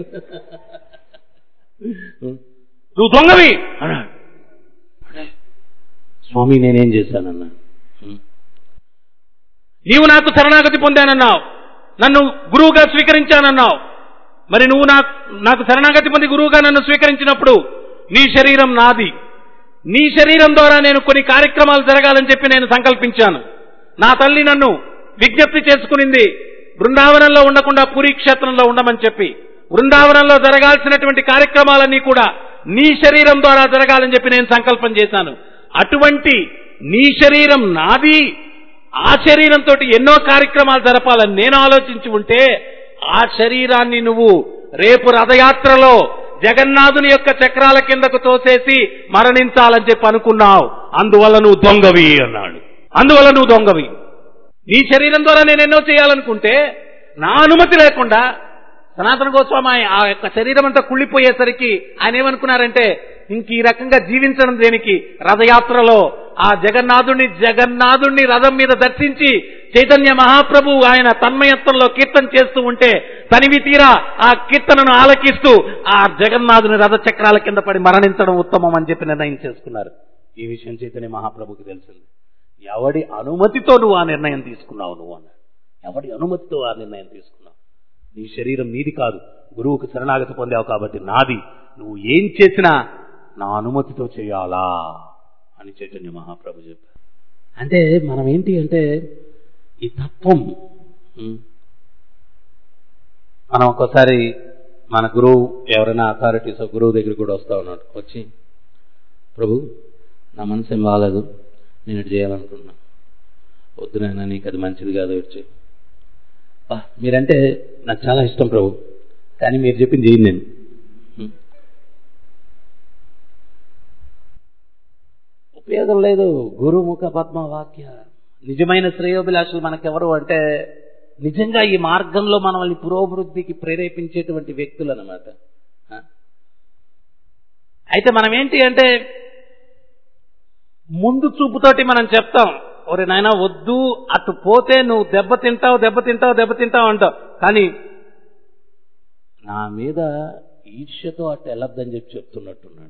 నువ్వు దొంగవి అన్నాడు స్వామి నేనేం చేశానన్నా నీవు నాకు శరణాగతి పొందానన్నావు నన్ను గురువుగా స్వీకరించానన్నావు మరి నువ్వు నాకు నాకు శరణాగతి పొంది గురువుగా నన్ను స్వీకరించినప్పుడు నీ శరీరం నాది నీ శరీరం ద్వారా నేను కొన్ని కార్యక్రమాలు జరగాలని చెప్పి నేను సంకల్పించాను నా తల్లి నన్ను విజ్ఞప్తి చేసుకునింది బృందావనంలో ఉండకుండా పురీ క్షేత్రంలో ఉండమని చెప్పి బృందావనంలో జరగాల్సినటువంటి కార్యక్రమాలన్నీ కూడా నీ శరీరం ద్వారా జరగాలని చెప్పి నేను సంకల్పం చేశాను అటువంటి నీ శరీరం నాది ఆ శరీరంతో ఎన్నో కార్యక్రమాలు జరపాలని నేను ఆలోచించి ఉంటే ఆ శరీరాన్ని నువ్వు రేపు రథయాత్రలో జగన్నాథుని యొక్క చక్రాల కిందకు తోసేసి మరణించాలని చెప్పి అనుకున్నావు అందువల్ల నువ్వు దొంగవి అన్నాడు అందువల్ల నువ్వు దొంగవి నీ శరీరం ద్వారా నేను ఎన్నో చేయాలనుకుంటే నా అనుమతి లేకుండా సనాతన గోస్వామి ఆ యొక్క శరీరం అంతా కుళ్ళిపోయేసరికి ఆయన ఏమనుకున్నారంటే ఇంక ఈ రకంగా జీవించడం దేనికి రథయాత్రలో ఆ జగన్నాథుడిని జగన్నాథుడిని రథం మీద దర్శించి చైతన్య మహాప్రభు ఆయన తన్మయత్వంలో కీర్తన చేస్తూ ఉంటే తనివి తీరా ఆ కీర్తనను ఆలకిస్తూ ఆ జగన్నాథుని రథ చక్రాల కింద పడి మరణించడం ఉత్తమం అని చెప్పి నిర్ణయం చేసుకున్నారు ఈ విషయం చైతన్య మహాప్రభుకి తెలిసింది ఎవడి అనుమతితో నువ్వు ఆ నిర్ణయం తీసుకున్నావు నువ్వు అన్నాడు ఎవడి అనుమతితో ఆ నిర్ణయం తీసుకున్నావు నీ శరీరం నీది కాదు గురువుకు శరణాగతి పొందావు కాబట్టి నాది నువ్వు ఏం చేసినా నా అనుమతితో చేయాలా అని చైతన్య మహాప్రభు చెప్పారు అంటే మనం ఏంటి అంటే ఈ తత్వం ఉం. మనం ఒక్కోసారి మన గురువు ఎవరైనా అథారిటీస్ గురువు దగ్గర కూడా వస్తా ఉన్నాడు వచ్చి ప్రభు నా మనసు ఏం బాగాలేదు నేను ఇటు చేయాలనుకుంటున్నా వద్దు నాయనా నీకు అది మంచిది కాదు ఇటు చేయి "బా, మీరంటే నాకు చాలా ఇష్టం ప్రభు కానీ మీరు చెప్పింది చేయండి నేను "హ్మ్." ఉపయోగం లేదు గురుముఖ పద్మ వాక్య నిజమైన శ్రేయోభిలాషులు మనకెవరు అంటే నిజంగా ఈ మార్గంలో మనల్ని పురోభివృద్ధికి ప్రేరేపించేటువంటి వ్యక్తులు అనమాట అయితే మనం ఏంటి అంటే ముందు చూపుతోటి మనం చెప్తాం ఒరే నాయనా వద్దు అటు పోతే నువ్వు దెబ్బతింటావు దెబ్బతింటావు దెబ్బతింటావు అంటావు కానీ నా మీద ఈర్ష్యతో అటు వెళ్ళొద్దని చెప్పి చెప్తున్నట్టున్నాడు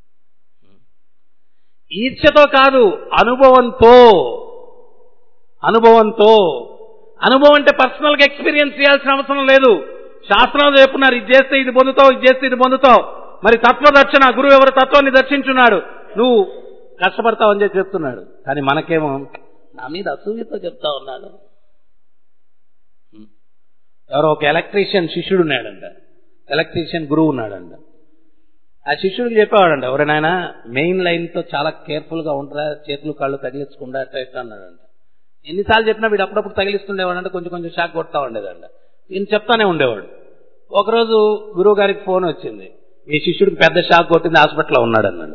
ఈర్ష్యతో కాదు అనుభవంతో అనుభవంతో అనుభవం అంటే పర్సనల్ గా ఎక్స్పీరియన్స్ చేయాల్సిన అవసరం లేదు శాస్త్రంలో చెప్పున్నారు ఇది చేస్తే ఇది పొందుతావు ఇది చేస్తే ఇది పొందుతావు మరి తత్వదర్శన గురువు ఎవరు తత్వాన్ని దర్శించున్నాడు నువ్వు కష్టపడతావు అని చెప్పి చెప్తున్నాడు కానీ మనకేమో నా మీద అసూయతో చెప్తా ఉన్నాడు ఎవరో ఒక ఎలక్ట్రీషియన్ శిష్యుడు ఉన్నాడంట ఎలక్ట్రీషియన్ గురువు ఉన్నాడంట ఆ శిష్యుడికి చెప్పేవాడంట ఎవరైనా మెయిన్ లైన్ తో చాలా కేర్ఫుల్ గా ఉంటారా చేతులు కాళ్ళు తగిలించకుండా అట్లా ఇట్లా అన్నాడంట ఎన్నిసార్లు చెప్పినా వీడు అప్పుడప్పుడు తగిలిస్తుండేవాడంటే కొంచెం కొంచెం షాక్ కొడతా ఉండేదంట ఈయన చెప్తానే ఉండేవాడు ఒకరోజు గురువు గారికి ఫోన్ వచ్చింది మీ శిష్యుడికి పెద్ద షాక్ కొట్టింది హాస్పిటల్లో ఉన్నాడు అన్నాడు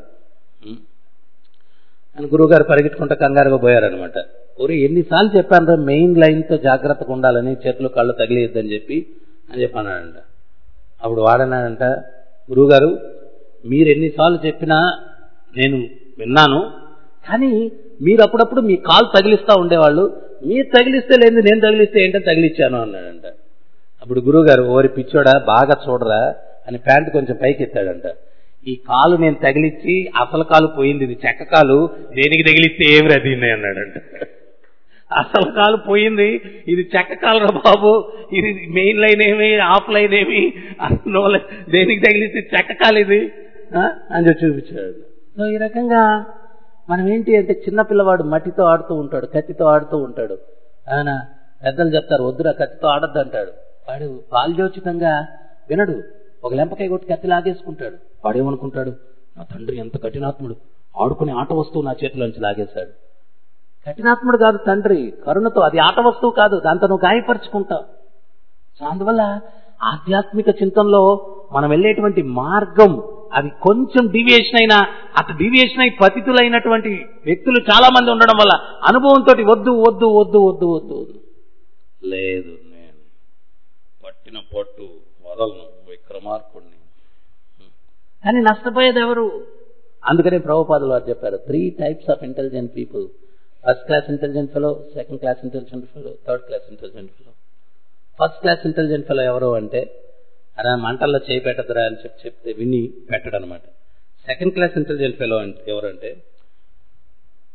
అని గురువు గారు పరిగెట్టుకుంటా కంగారుగా పోయారనమాట ఊరి ఎన్నిసార్లు చెప్పాను రా మెయిన్ లైన్ తో జాగ్రత్తగా ఉండాలని చేతులు కళ్ళు తగిలియద్దని చెప్పి అని చెప్పన్నాడంట అప్పుడు వాడన్నాడంట గురువుగారు మీరు ఎన్నిసార్లు చెప్పినా నేను విన్నాను కానీ మీరు అప్పుడప్పుడు మీ కాలు తగిలిస్తా ఉండేవాళ్ళు మీరు తగిలిస్తే లేదు నేను తగిలిస్తే ఏంటని తగిలిచ్చాను అన్నాడంట అప్పుడు గురువుగారు ఓరి పిచ్చోడా బాగా చూడరా అని ప్యాంట్ కొంచెం పైకి ఎత్తాడంట ఈ కాలు నేను తగిలిచ్చి అసలు కాలు పోయింది ఇది చెక్క కాలు దేనికి తగిలిస్తే ఏమి రదీంది అన్నాడంట అసలు కాలు పోయింది ఇది చెక్క కాలు రా బాబు ఇది మెయిన్ లైన్ ఏమి ఆఫ్ లైన్ ఏమి నో లైన్ దేనికి తగిలిస్తే చెక్క కాలు ఇది ఆ? అని చెప్పి చూపించాడు సో ఈ రకంగా మనం ఏంటి అంటే చిన్న పిల్లవాడు మట్టితో ఆడుతూ ఉంటాడు కత్తితో ఆడుతూ ఉంటాడు ఆయన పెద్దలు చెప్తారు వద్దురా కత్తితో ఆడద్దు అంటాడు వాడు బాల్యోచితంగా వినడు ఒక లెంపకాయ కొట్టి కత్తి లాగేసుకుంటాడు వాడేమనుకుంటాడు నా తండ్రి ఎంత కఠినాత్ముడు ఆడుకునే ఆట వస్తువు నా చేతిలోంచి లాగేశాడు కఠినాత్ముడు కాదు తండ్రి కరుణతో అది ఆట వస్తువు కాదు దాంతో నువ్వు గాయపరుచుకుంటావు సో అందువల్ల ఆధ్యాత్మిక చింతనలో మనం వెళ్ళేటువంటి మార్గం అది కొంచెం డీవియేషన్ అయినా అటు డీవియేషన్ అయి పతితులైనటువంటి వ్యక్తులు చాలా మంది ఉండడం వల్ల అనుభవంతో వద్దు వద్దు వద్దు వద్దు వద్దు వద్దు లేదు నేను పట్టిన పట్టు వదలను విక్రమార్కుడిని కానీ నష్టపోయేది ఎవరు అందుకనే ప్రభుపాదులు వారు చెప్పారు three types of intelligent people first class intelligent fellow second class intelligent fellow third class intelligent fellow first class intelligent fellow ఎవరు అంటే అలా మంటల్లో చేయి పెట్టదురా అని చెప్పి చెప్తే విని పెట్టడు అనమాట సెకండ్ క్లాస్ ఇంటెలిజెంట్ ఫెలో అంటే ఎవరంటే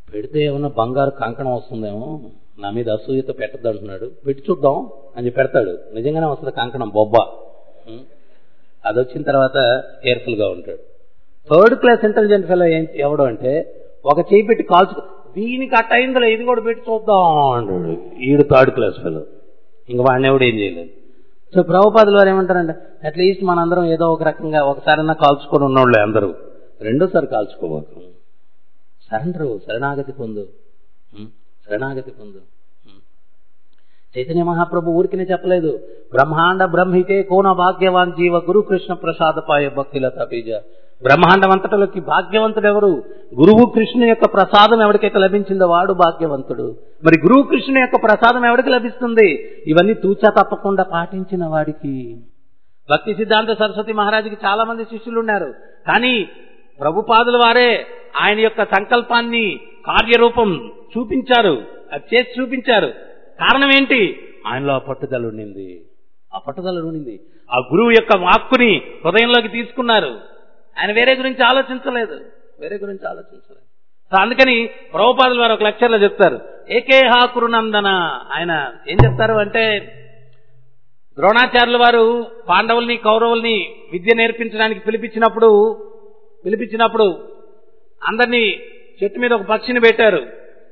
పెడితే ఏమన్నా బంగారు కంకణం వస్తుందేమో నా మీద అసూయతో పెట్టద్దు అంటున్నాడు పెట్టి చూద్దాం అని చెప్పి పెడతాడు నిజంగానే వస్తుంది కంకణం బొబ్బ ఉం? అది వచ్చిన తర్వాత కేర్ఫుల్ గా ఉంటాడు థర్డ్ క్లాస్ ఇంటెలిజెంట్ ఫెలో ఏం ఎవడు అంటే ఒక చేయి పెట్టి కాల్చు దీనికి అట్ట అయిందిలే ఇది కూడా పెట్టి చూద్దాం అంటాడు ఈడు థర్డ్ క్లాస్ ఫెలో ఇంక వాడిని ఎవడు ఏం చేయలేదు సో ప్రభుపాదులు వారు ఏమంటారంటే అట్లీస్ట్ మనందరం ఏదో ఒక రకంగా ఒకసారైనా కాల్చుకొని ఉన్నోళ్ళే అందరూ రెండోసారి కాల్చుకోబోకు సరెండరు శరణాగతి పొందు ఉం? శరణాగతి పొందు ఉం? చైతన్య మహాప్రభు ఊరికినే చెప్పలేదు బ్రహ్మాండ బ్రహ్మితే కోన భాగ్యవాన్ జీవ గురు కృష్ణ ప్రసాదపాయ భక్తిలత బీజ బ్రహ్మాండం అంతటలోకి భాగ్యవంతుడు ఎవరు గురువు కృష్ణు యొక్క ప్రసాదం ఎవరికైతే లభించిందో వాడు భాగ్యవంతుడు మరి గురువు కృష్ణు యొక్క ప్రసాదం ఎవరికి లభిస్తుంది ఇవన్నీ తూచా తప్పకుండా పాటించిన వాడికి భక్తి సిద్ధాంత సరస్వతి మహారాజుకి చాలా మంది శిష్యులు ఉన్నారు కానీ ప్రభుపాదుల వారే ఆయన యొక్క సంకల్పాన్ని కార్యరూపం చూపించారు అది చేసి చూపించారు కారణం ఏంటి ఆయనలో ఆ పట్టుదల ఉండింది ఆ పట్టుదల ఉండింది ఆ గురువు యొక్క వాక్కుని హృదయంలోకి తీసుకున్నారు ఆయన వేరే గురించి ఆలోచించలేదు వేరే గురించి ఆలోచించలేదు సో అందుకని ప్రభుపాదుల వారు ఒక లెక్చర్లో చెప్తారు ఏకేహా కురునందన ఆయన ఏం చెప్తారు అంటే ద్రోణాచార్యుల వారు పాండవుల్ని కౌరవుల్ని విద్య నేర్పించడానికి పిలిపించినప్పుడు పిలిపించినప్పుడు అందరినీ చెట్టు మీద ఒక పక్షిని పెట్టారు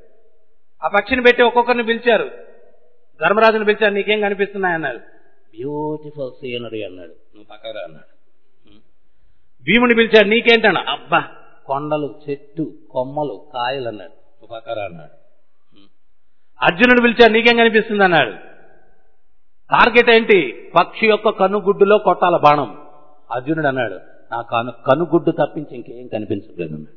ఆ పక్షిని పెట్టి ఒక్కొక్కరిని పిలిచారు ధర్మరాజుని పిలిచారు నీకేం కనిపిస్తున్నాయి అన్నారు బ్యూటిఫుల్ సీనరీ అన్నాడు నువ్వు పక్కరా అన్నాడు భీముని పిలిచాడు నీకేంటన్నా అబ్బా కొండలు చెట్టు కొమ్మలు కాయలు అన్నాడు నువ్వు పక్కరా అన్నాడు అర్జునుడు పిలిచాడు నీకేం కనిపిస్తుంది అన్నాడు టార్గెట్ ఏంటి పక్షి యొక్క కనుగుడ్డులో కొట్టాల బాణం అర్జునుడు అన్నాడు నా కను కనుగుడ్డు తప్పించి ఇంకేం కనిపించట్లేదు అన్నాడు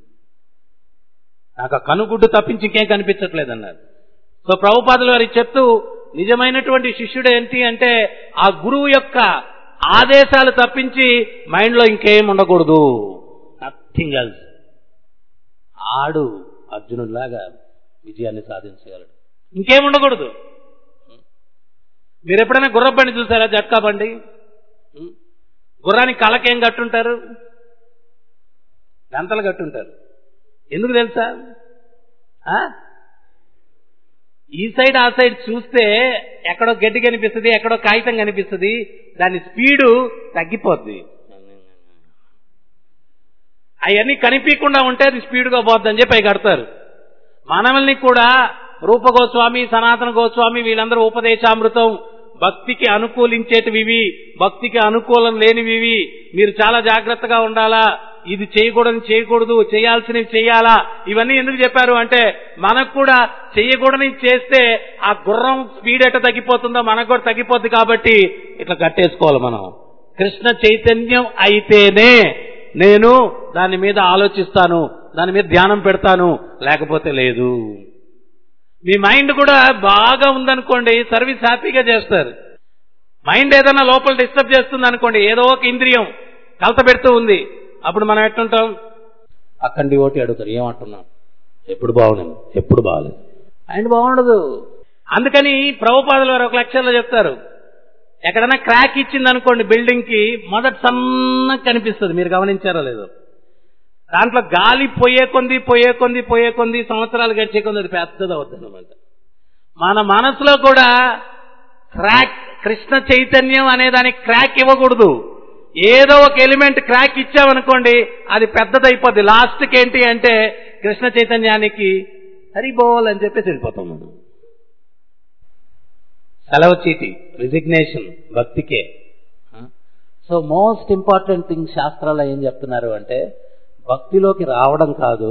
నాకు ఆ కనుగుడ్డు తప్పించి ఇంకేం కనిపించట్లేదు అన్నాడు సో ప్రభుపాదుల వారి చెప్తూ నిజమైనటువంటి శిష్యుడు ఏంటి అంటే ఆ గురువు యొక్క ఆదేశాలు తప్పించి మైండ్లో ఇంకేం ఉండకూడదు నథింగ్ ఎల్స్ ఆడు అర్జునుడిలాగా విజయాన్ని సాధించగలడు ఇంకేం ఉండకూడదు మీరు ఎప్పుడైనా గుర్రపు బండి చూసారా జట్కా బండి ఉం? గుర్రానికి కళ్ళకేం కట్టుంటారు గంతలు కట్టుంటారు ఎందుకు తెలుసా ఆ? ఈ సైడ్ ఆ సైడ్ చూస్తే ఎక్కడో గడ్డి కనిపిస్తుంది ఎక్కడో కాగితం కనిపిస్తుంది దాని స్పీడు తగ్గిపోద్ది అవన్నీ కనిపించకుండా ఉంటే అది స్పీడ్గా పోద్దని చెప్పి అవి కడతారు మానవుల్ని కూడా రూప గోస్వామి సనాతన గోస్వామి వీళ్ళందరూ ఉపదేశామృతం భక్తికి అనుకూలించేటివి ఇవి, భక్తికి అనుకూలం లేనివి ఇవి. మీరు చాలా జాగ్రత్తగా ఉండాలా ఇది చేయకూడదు చేయకూడదు చేయాల్సినవి చేయాలా ఇవన్నీ ఎందుకు చెప్పారు అంటే మనకు కూడా చేయకూడని చేస్తే ఆ గుర్రం స్పీడ్ ఎట్ట తగ్గిపోతుందో మనకు కూడా తగ్గిపోద్ది కాబట్టి ఇట్లా కట్టేసుకోవాలి మనం కృష్ణ చైతన్యం అయితేనే నేను దాని మీద ఆలోచిస్తాను దాని మీద ధ్యానం పెడతాను లేకపోతే లేదు మీ మైండ్ కూడా బాగా ఉందనుకోండి సర్వీస్ హ్యాపీగా చేస్తారు మైండ్ ఏదైనా లోపల డిస్టర్బ్ చేస్తుంది అనుకోండి ఏదో ఒక ఇంద్రియం కలత పెడుతూ ఉంది అప్పుడు మనం ఎట్టుంటాం అక్కడి ఓటి అడుగుతారు ఏమంటున్నాం ఎప్పుడు బాగుండదు ఎప్పుడు బాగలేదు మైండ్ బాగుండదు అందుకని ప్రభుపాదుల వారు ఒక లక్ష్యంలో చెప్తారు ఎక్కడైనా క్రాక్ ఇచ్చింది అనుకోండి బిల్డింగ్ కి మొదట సన్నగా కనిపిస్తుంది మీరు గమనించారో లేదో దాంట్లో గాలి పోయే కొంది పోయే కొంది పోయే కొంది సంవత్సరాలు గడిచే కొంది అది పెద్దది అవుతుంది అనమాట మన మనసులో కూడా క్రాక్ కృష్ణ చైతన్యం అనే దానికి క్రాక్ ఇవ్వకూడదు ఏదో ఒక ఎలిమెంట్ క్రాక్ ఇచ్చామనుకోండి అది పెద్దదైపోద్ది లాస్ట్కి ఏంటి అంటే కృష్ణ చైతన్యానికి హరిబోల్ అని చెప్పేసి వెళ్ళిపోతాం మనం సెలవు చీటి రిజిగ్నేషన్ భక్తికే సో మోస్ట్ ఇంపార్టెంట్ థింగ్ శాస్త్రాల్లో ఏం చెప్తున్నారు అంటే భక్తిలోకి రావడం కాదు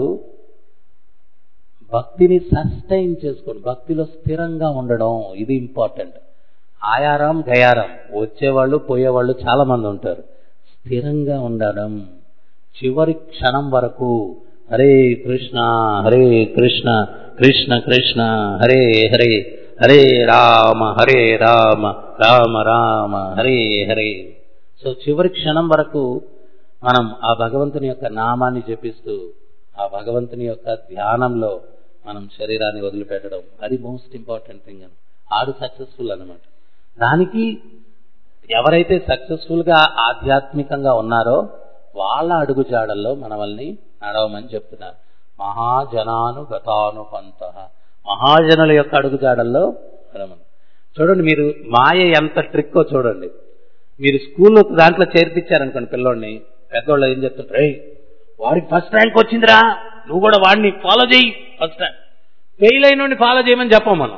భక్తిని సస్టైన్ చేసుకోండి భక్తిలో స్థిరంగా ఉండడం ఇది ఇంపార్టెంట్ ఆయారం గయారం వచ్చేవాళ్ళు పోయేవాళ్ళు చాలా మంది ఉంటారు స్థిరంగా ఉండడం చివరి క్షణం వరకు హరే కృష్ణ హరే కృష్ణ కృష్ణ కృష్ణ హరే హరే హరే రామ హరే రామ రామ రామ హరే హరే సో చివరి క్షణం వరకు మనం ఆ భగవంతుని యొక్క నామాన్ని జపిస్తూ ఆ భగవంతుని యొక్క ధ్యానంలో మనం శరీరాన్ని వదిలిపెట్టడం అది మోస్ట్ ఇంపార్టెంట్ థింగ్ అని ఆడు సక్సెస్ఫుల్ అనమాట దానికి ఎవరైతే సక్సెస్ఫుల్ గా ఆధ్యాత్మికంగా ఉన్నారో వాళ్ళ అడుగుజాడల్లో మనల్ని నడవమని చెప్తున్నారు మహాజనాను గతాను పంత మహాజనుల యొక్క అడుగుజాడల్లో నడమను. చూడండి మీరు మాయ ఎంత ట్రిక్కో చూడండి మీరు స్కూల్లో దాంట్లో చేర్పించారనుకోండి పిల్లోడిని పెద్దోళ్ళు ఏం చెప్తుంటారు "ఏయ్, వాడికి ఫస్ట్ ర్యాంక్ వచ్చిందిరా నువ్వు కూడా వాడిని ఫాలో చేయి ఫస్ట్ ర్యాంక్ ఫెయిల్ అయిన ఫాలో చేయమని చెప్పం మనం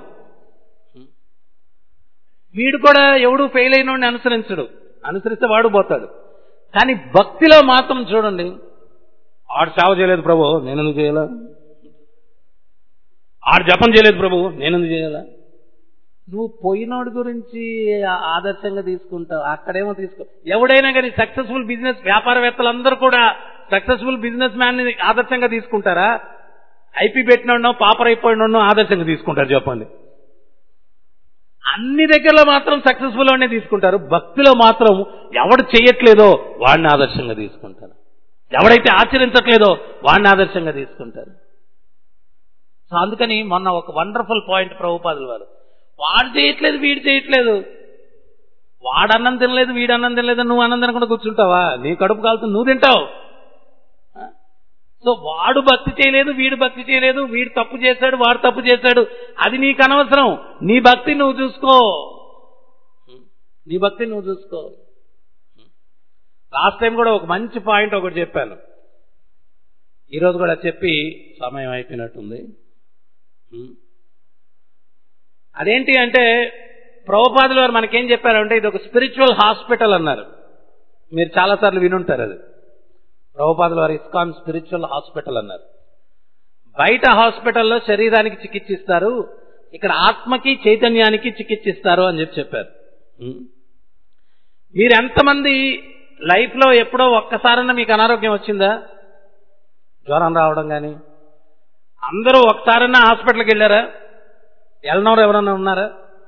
వీడు కూడా ఎవడు ఫెయిల్ అయిన అనుసరించడు అనుసరిస్తే వాడు పోతాడు కానీ భక్తిలో మాత్రం చూడండి ఆడు సేవ చేయలేదు ప్రభు నేనెందుకు చేయాలా ఆడు జపం చేయలేదు ప్రభు నేనెందుకు చేయాలా నువ్వు పోయినోడి గురించి ఆ- ఆదర్శంగా తీసుకుంటావు అక్కడేమో తీసుకో ఎవడైనా కానీ సక్సెస్ఫుల్ బిజినెస్ వ్యాపారవేత్తలందరూ కూడా సక్సెస్ఫుల్ బిజినెస్ మ్యాన్ ని ఆదర్శంగా తీసుకుంటారా ఐపీ పెట్టినోడనో పాపర్ అయిపోయినోడనో ఆదర్శంగా తీసుకుంటారు చెప్పండి అన్ని దగ్గరలో మాత్రం సక్సెస్ఫుల్ అనే తీసుకుంటారు భక్తిలో మాత్రం ఎవడు చేయట్లేదో వాడిని ఆదర్శంగా తీసుకుంటారు ఎవడైతే ఆచరించట్లేదో వాడిని ఆదర్శంగా తీసుకుంటారు సో అందుకని మొన్న ఒక వండర్ఫుల్ పాయింట్ ప్రభుపాదులు వారు వాడు చేయట్లేదు వీడు చేయట్లేదు వాడు అన్నం తినలేదు వీడు అన్నం తినలేదు నువ్వు అన్నం తినకుండా కూర్చుంటావా నీ కడుపు కాలుతుంది నువ్వు తింటావు ఆ? సో వాడు భక్తి చేయలేదు వీడు భక్తి చేయలేదు వీడు తప్పు చేశాడు వాడు తప్పు చేశాడు అది నీకు అనవసరం నీ భక్తి నువ్వు చూసుకో నీ భక్తి నువ్వు చూసుకో లాస్ట్ టైం కూడా ఒక మంచి పాయింట్ ఒకటి చెప్పాను ఈరోజు కూడా చెప్పి సమయం అయిపోయినట్టుంది ఉం. అదేంటి అంటే ప్రభుపాదులు వారు మనకేం చెప్పారంటే ఇది ఒక స్పిరిచువల్ హాస్పిటల్ అన్నారు మీరు చాలాసార్లు వినుంటారు అది ప్రభుపాదుల వారి ఇస్కాన్ స్పిరిచువల్ హాస్పిటల్ అన్నారు బయట హాస్పిటల్లో శరీరానికి చికిత్స ఇస్తారు ఇక్కడ ఆత్మకి చైతన్యానికి చికిత్స ఇస్తారు అని చెప్పి చెప్పారు ఉం. మీరు ఎంతమంది లైఫ్ లో ఎప్పుడో ఒక్కసారన్నా మీకు అనారోగ్యం వచ్చిందా జ్వరం రావడం కానీ అందరూ ఒకసారన్నా హాస్పిటల్కి వెళ్ళారా వెళ్ళినవారు ఎవరన్నా ఉన్నారా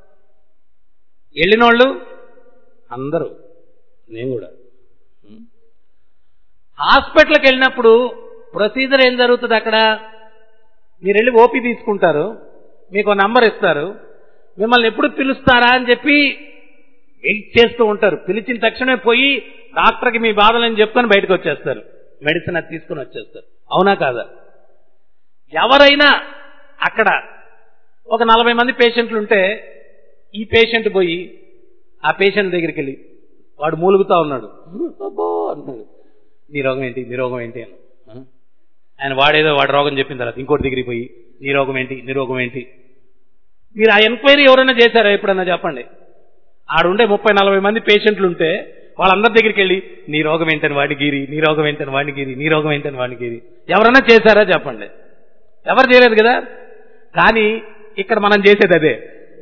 వెళ్ళినోళ్ళు అందరూ నేను కూడా ఉం. హాస్పిటల్కి వెళ్ళినప్పుడు ప్రొసీజర్ ఏం జరుగుతుంది అక్కడ మీరు వెళ్ళి ఓపీ తీసుకుంటారు మీకు ఒక నంబర్ ఇస్తారు మిమ్మల్ని ఎప్పుడు పిలుస్తారా అని చెప్పి వెయిట్ చేస్తూ ఉంటారు పిలిచిన తక్షణమే పోయి డాక్టర్కి మీ బాధలని చెప్పుకొని బయటకు వచ్చేస్తారు మెడిసిన్ అది తీసుకొని వచ్చేస్తారు అవునా కాదా ఎవరైనా అక్కడ ఒక నలభై మంది పేషెంట్లు ఉంటే ఈ పేషెంట్ పోయి ఆ పేషెంట్ దగ్గరికి వెళ్ళి వాడు మూలుగుతా ఉన్నాడు అబ్బో అంటున్నాడు నీ రోగం ఏంటి నీ రోగం ఏంటి అని ఆ? ఆయన వాడేదో వాడి రోగం చెప్పిన తర్వాత ఇంకోటి దగ్గరికి పోయి నీ రోగం ఏంటి నీ రోగం ఏంటి మీరు ఆ ఎంక్వైరీ ఎవరైనా చేశారా ఎప్పుడన్నా చెప్పండి ఆడుండే ముప్పై నలభై మంది పేషెంట్లు ఉంటే వాళ్ళందరి దగ్గరికి వెళ్ళి నీ రోగం ఏంటని వాడిని గీరి నీ రోగం ఏంటని వాడిని గీరి నీ రోగం ఏంటని వాడిని గీరి ఎవరన్నా చేశారా చెప్పండి ఎవరు చేయలేదు కదా కానీ ఇక్కడ మనం చేసేది అదే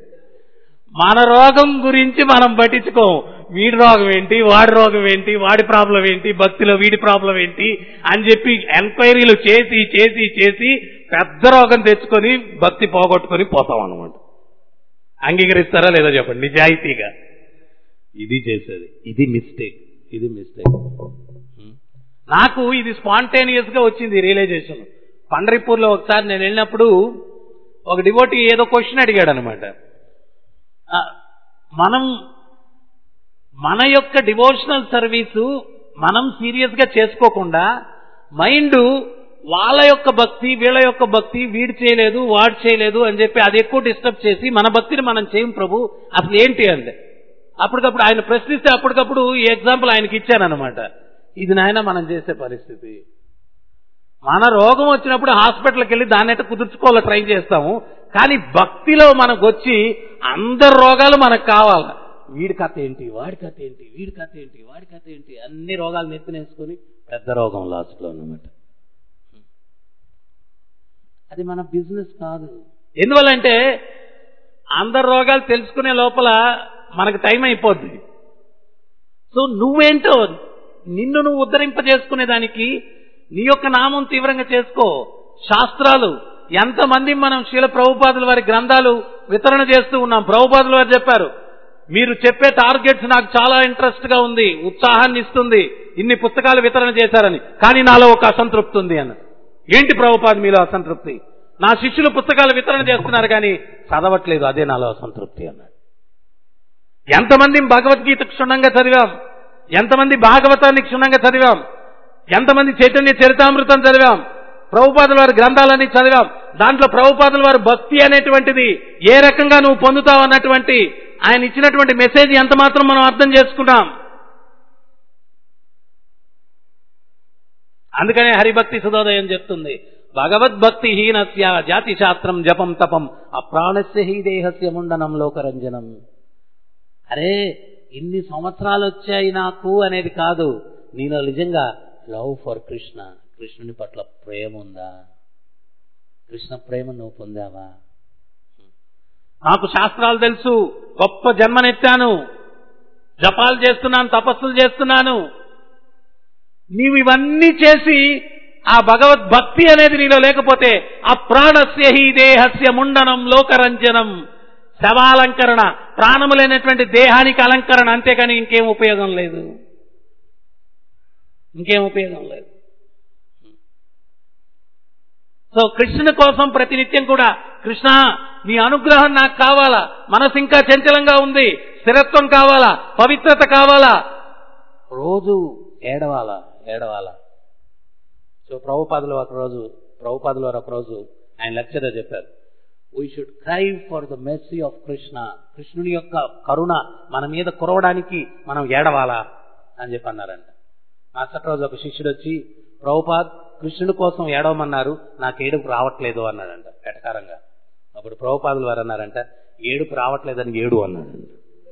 మన రోగం గురించి మనం పట్టించుకోం వీడి రోగం ఏంటి వాడి రోగం ఏంటి వాడి ప్రాబ్లం ఏంటి భక్తిలో వీడి ప్రాబ్లం ఏంటి అని చెప్పి ఎంక్వైరీలు చేసి చేసి చేసి పెద్ద రోగం తెచ్చుకొని భక్తి పోగొట్టుకొని పోతాం అనమాట అంగీకరిస్తారా లేదో చెప్పండి నిజాయితీగా ఇది చేసేది ఇది మిస్టేక్ ఇది మిస్టేక్ నాకు ఇది స్పాంటేనియస్ గా వచ్చింది రియలైజేషన్ పండరిపూర్లో ఒకసారి నేను వెళ్ళినప్పుడు ఒక డివోటీ ఏదో క్వశ్చన్ అడిగాడు అనమాట మనం మన యొక్క డివోషనల్ సర్వీసు మనం సీరియస్ గా చేసుకోకుండా మైండ్ వాళ్ళ యొక్క భక్తి వీళ్ళ యొక్క భక్తి వీడు చేయలేదు వాడు చేయలేదు అని చెప్పి అది ఎక్కువ డిస్టర్బ్ చేసి మన భక్తిని మనం చేయం ప్రభు అసలు ఏంటి అంటే అప్పటికప్పుడు ఆయన ప్రశ్నిస్తే అప్పటికప్పుడు ఈ ఎగ్జాంపుల్ ఆయనకి ఇచ్చానమాట ఇది నాయన మనం చేసే పరిస్థితి మన రోగం వచ్చినప్పుడు హాస్పిటల్కి వెళ్ళి దాన్ని అయితే కుదుర్చుకోవాలో ట్రై చేస్తాము కానీ భక్తిలో మనకు వచ్చి అందరు రోగాలు మనకు కావాలి వీడి కథ ఏంటి వాడి కథ ఏంటి వీడి కథ ఏంటి వాడి కథ ఏంటి అన్ని రోగాలు నెత్తినేసుకుని పెద్ద రోగం లాస్ట్లో అన్నమాట అది మన బిజినెస్ కాదు ఎందువల్లంటే అందరు రోగాలు తెలుసుకునే లోపల మనకు టైం అయిపోద్ది సో నువ్వేంటో నిన్ను నువ్వు ఉద్ధరింపజేసుకునే దానికి నీ యొక్క నామం తీవ్రంగా చేసుకో శాస్త్రాలు ఎంతమంది మనం శీల ప్రభుపాదుల వారి గ్రంథాలు వితరణ చేస్తూ ఉన్నాం ప్రభుపాదుల వారు చెప్పారు మీరు చెప్పే టార్గెట్స్ నాకు చాలా ఇంట్రెస్ట్ గా ఉంది ఉత్సాహాన్ని ఇస్తుంది ఇన్ని పుస్తకాలు వితరణ చేశారని కానీ నాలో ఒక అసంతృప్తి ఉంది అన్న ఏంటి ప్రభుపాద్ మీలో అసంతృప్తి నా శిష్యులు పుస్తకాలు వితరణ చేస్తున్నారు కానీ చదవట్లేదు అదే నాలో అసంతృప్తి అన్నాడు ఎంతమంది భగవద్గీత క్షుణ్ణంగా చదివాం ఎంతమంది భాగవతాన్ని క్షుణ్ణంగా చదివాం ఎంతమంది చైతన్య చరితామృతం చదివాం ప్రభుపాదుల వారి గ్రంథాలన్నీ చదివాం దాంట్లో ప్రభుపాదుల వారి భక్తి అనేటువంటిది ఏ రకంగా నువ్వు పొందుతావు అన్నటువంటి ఆయన ఇచ్చినటువంటి మెసేజ్ ఎంత మాత్రం మనం అర్థం చేసుకున్నాం అందుకనే హరిభక్తి సుధోదయం చెప్తుంది భగవద్భక్తి హీనస్య జాతి శాస్త్రం జపం తపం అప్రాణస్య హీ దేహస్య ముండనం లోకరంజనం అరే ఇన్ని సంవత్సరాలు వచ్చాయి నాకు అనేది కాదు నీలో నిజంగా లవ్ ఫర్ కృష్ణ కృష్ణుని పట్ల ప్రేమ ఉందా కృష్ణ ప్రేమ నువ్వు పొందావా నాకు శాస్త్రాలు తెలుసు గొప్ప జన్మనెత్తాను జపాలు చేస్తున్నాను తపస్సులు చేస్తున్నాను నీవు ఇవన్నీ చేసి ఆ భగవద్భక్తి అనేది నీలో లేకపోతే అప్రాణస్య హి దేహస్య ముండనం లోకరంజనం శవాలంకరణ ప్రాణము లేనటువంటి దేహానికి అలంకరణ అంతేకాని ఇంకేం ఉపయోగం లేదు ఇంకేం ఉపయోగం లేదు సో కృష్ణుని కోసం ప్రతినిత్యం కూడా కృష్ణ నీ అనుగ్రహం నాకు కావాలా మనసు ఇంకా చంచలంగా ఉంది స్థిరత్వం కావాలా పవిత్రత కావాలా రోజు ఏడవాలా ఏడవాలా సో ప్రభుపాదులు ఒకరోజు ప్రభుపాదులు వారు ఒకరోజు ఆయన లెక్చర్ చెప్పారు we should cry for the mercy of Krishna కృష్ణుని యొక్క కరుణ మన మీద కురవడానికి మనం ఏడవాలా అని చెప్పి అన్నారంట మరుసటి రోజు ఒక శిష్యుడు వచ్చి ప్రభుపాద్ కృష్ణుడి కోసం ఏడవమన్నారు నాకు ఏడుపు రావట్లేదు అన్నాడంట వెటకారంగా అప్పుడు ప్రభుపాదులు వారు అన్నారంట ఏడుపు రావట్లేదని ఏడు అన్నాడంట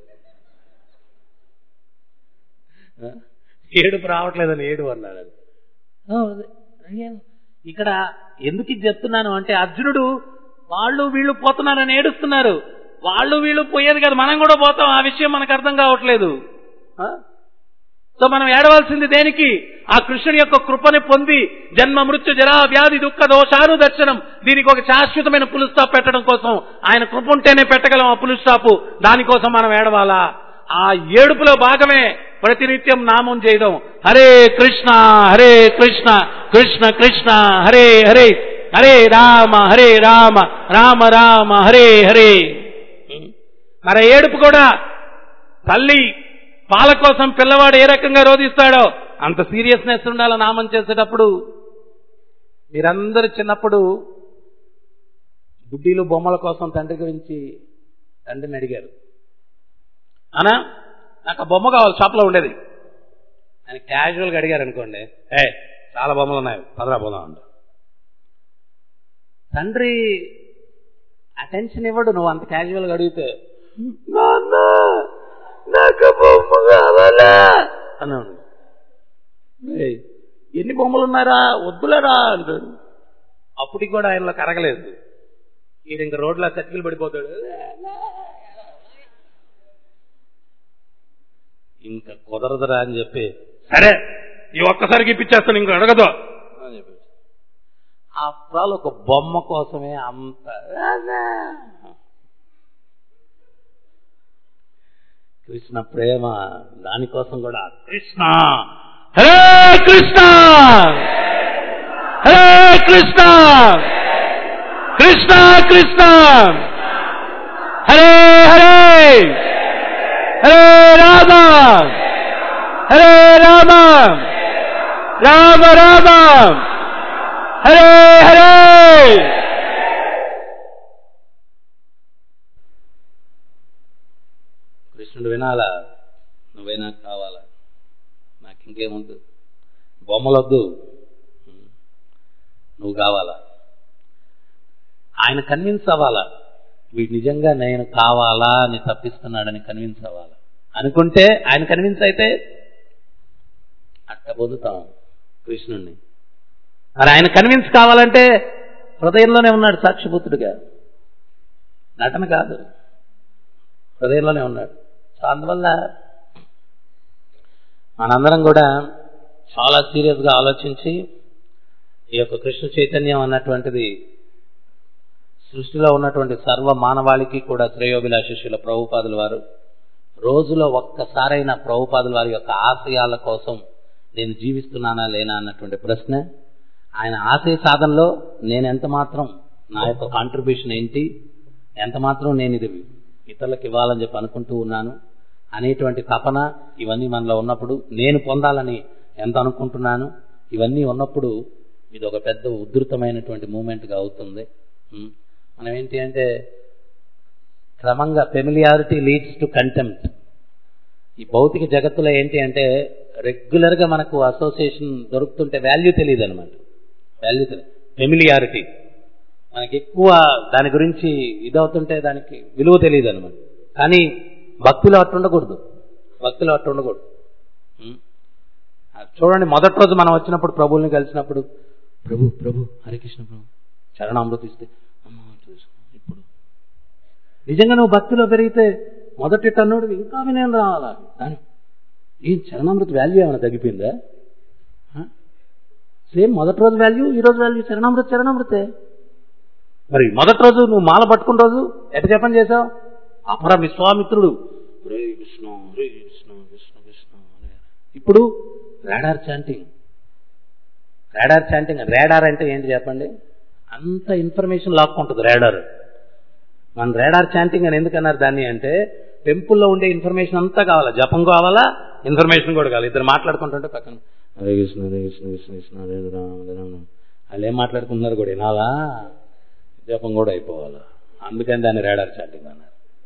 ఏడుపు రావట్లేదని ఏడు అన్నాడంట ఆ, ఏం? ఇక్కడ ఎందుకు ఇది చెప్తున్నాను అంటే అర్జునుడు వాళ్ళు వీళ్ళు పోతున్నారని ఏడుస్తున్నారు వాళ్ళు వీళ్ళు పోయేది కదా మనం కూడా పోతాం ఆ విషయం మనకు అర్థం కావట్లేదు ఆ? సో మనం ఏడవలసింది దేనికి ఆ కృష్ణుని యొక్క కృపని పొంది జన్మ మృత్యు జరా వ్యాధి దుఃఖ దోషాను దర్శనం దీనికి ఒక శాశ్వతమైన పులు స్టాప్ పెట్టడం కోసం ఆయన కృప ఉంటేనే పెట్టగలం ఆ పులు స్టాపు దానికోసం మనం ఏడవాలా ఆ ఏడుపులో భాగమే ప్రతినిత్యం నామం చేయడం హరే కృష్ణ హరే కృష్ణ కృష్ణ కృష్ణ హరే హరే హరే రామ హరే రామ రామ రామ హరే హరే మరి ఏడుపు కూడా తల్లి పాల కోసం పిల్లవాడు ఏ రకంగా రోధిస్తాడో అంత సీరియస్నెస్ ఉండాలి నామం చేసేటప్పుడు మీరందరూ చిన్నప్పుడు గుడ్డీలు బొమ్మల కోసం తండ్రి గురించి తండ్రిని అడిగారు అనా నాకు ఆ బొమ్మ కావాలి షాప్లో ఉండేది ఆయన క్యాజువల్గా అడిగారు అనుకోండి ఏ చాలా బొమ్మలు ఉన్నాయి పదరా పోదాం అంట తండ్రి అటెన్షన్ ఇవ్వడు నువ్వు అంత క్యాజువల్గా అడిగితే నాన్న నాకు బొమ్మ కావాలా అన్నాడు "ఏయ్, ఎన్ని బొమ్మలు ఉన్నారా వద్దులేరా అంటాడు అప్పటికి కూడా ఆయనలో కరగలేదు ఈయన ఇంక రోడ్లో చతికిలు పడిపోతాడు ఇంకా కుదరదురా అని చెప్పి సరే ఈ ఒక్కసారికి ఇప్పించేస్తాను ఇంక అడగదు అని చెప్పి ఆఫ్టర్ ఆల్ ఒక బొమ్మ కోసమే అంత కృష్ణ ప్రేమ దానికోసం కూడా కృష్ణ హరే కృష్ణ హరే కృష్ణ కృష్ణ కృష్ణ హరే హరే హరే రామ హరే రామ రామ రామ హరే హరే కృష్ణుడు వినాలా నువ్వైనా కావాలా నాకు ఇంకేముందు బొమ్మలొద్దు నువ్వు కావాలా ఆయన కన్విన్స్ అవ్వాలా వీడు నిజంగా నేను కావాలా అని తప్పిస్తున్నాడని కన్విన్స్ అవ్వాలా అనుకుంటే ఆయన కన్విన్స్ అయితే అట్ట పొందుతాం కృష్ణుణ్ణి మరి ఆయన కన్విన్స్ కావాలంటే హృదయంలోనే ఉన్నాడు సాక్షిపుత్రుడిగా నటన కాదు హృదయంలోనే ఉన్నాడు సో అందువల్ల మనందరం కూడా చాలా సీరియస్గా ఆలోచించి ఈ యొక్క కృష్ణ చైతన్యం అన్నటువంటిది సృష్టిలో ఉన్నటువంటి సర్వ మానవాళికి కూడా శ్రేయోభిలాషిషుల ప్రభుపాదుల వారు రోజులో ఒక్కసారైన ప్రభుపాదుల వారి యొక్క ఆశయాల కోసం నేను జీవిస్తున్నానా లేనా అన్నటువంటి ప్రశ్న ఆయన ఆశయ సాధనలో నేను ఎంత మాత్రం నా యొక్క కాంట్రిబ్యూషన్ ఏంటి ఎంత మాత్రం నేను ఇది ఇతరులకు ఇవ్వాలని చెప్పి అనుకుంటూ ఉన్నాను అనేటువంటి తపన ఇవన్నీ మనలో ఉన్నప్పుడు నేను పొందాలని ఎంత అనుకుంటున్నాను ఇవన్నీ ఉన్నప్పుడు ఇది ఒక పెద్ద ఉధృతమైనటువంటి మూమెంట్గా అవుతుంది ఉం. మనం ఏంటి అంటే క్రమంగా ఫెమిలియారిటీ లీడ్స్ టు కంటెంప్ట్ ఈ భౌతిక జగత్తులో ఏంటి అంటే రెగ్యులర్గా మనకు అసోసియేషన్ దొరుకుతుంటే వాల్యూ తెలియదు అనమాట వాల్యూ తెలియదు ఫెమిలియారిటీ మనకి ఎక్కువ దాని గురించి ఇదవుతుంటే దానికి విలువ తెలియదు అనమాట కానీ భక్తిలో అట్టు ఉండకూడదు భక్తిలో అట్టు ఉండకూడదు ఉం? ఆ చూడండి మొదటి రోజు మనం వచ్చినప్పుడు ప్రభువుని కలిసినప్పుడు ప్రభు ప్రభు హరికృష్ణ ప్రభు చరణామృతి ఇస్తే అమ్మ చూసుకో ఇప్పుడు నిజంగా నువ్వు భక్తిలో పెరిగితే మొదటి టన్నుడు ఇంకా వినయం రావాలా దాని ఈ చరణామృతి వాల్యూ ఏమైనా తగ్గిపోయిందా సేమ్ మొదటి రోజు వాల్యూ ఈ రోజు వాల్యూ చరణామృతి చరణామృతే మరి మొదటి రోజు నువ్వు మాల పట్టుకున్న రోజు ఎట చెప్పని చేసావు అపర విశ్వామిత్రుడు హరే కృష్ణ హరే కృష్ణ కృష్ణ కృష్ణ హరే హరే. ఇప్పుడు radar chanting radar chanting radar అంటే ఏంటి చెప్పండి అంత ఇన్ఫర్మేషన్ లాక్కుంటుంది రాడార్ మన రాడార్ చాంటింగ్ అని ఎందుకన్నారు దాన్ని అంటే టెంపుల్లో ఉండే ఇన్ఫర్మేషన్ అంతా కావాలా జపం కావాలా ఇన్ఫర్మేషన్ కూడా కావాలి ఇద్దరు మాట్లాడుకుంటుంటే పక్కన హరే కృష్ణ హరే కృష్ణ కృష్ణ కృష్ణ హరే రామ హరే రామ వాళ్ళు ఏం మాట్లాడుకుంటున్నారు కూడా వినాలా జపం కూడా అయిపోవాలా అందుకని దాన్ని రాడార్ చాటింగ్ అన్నారు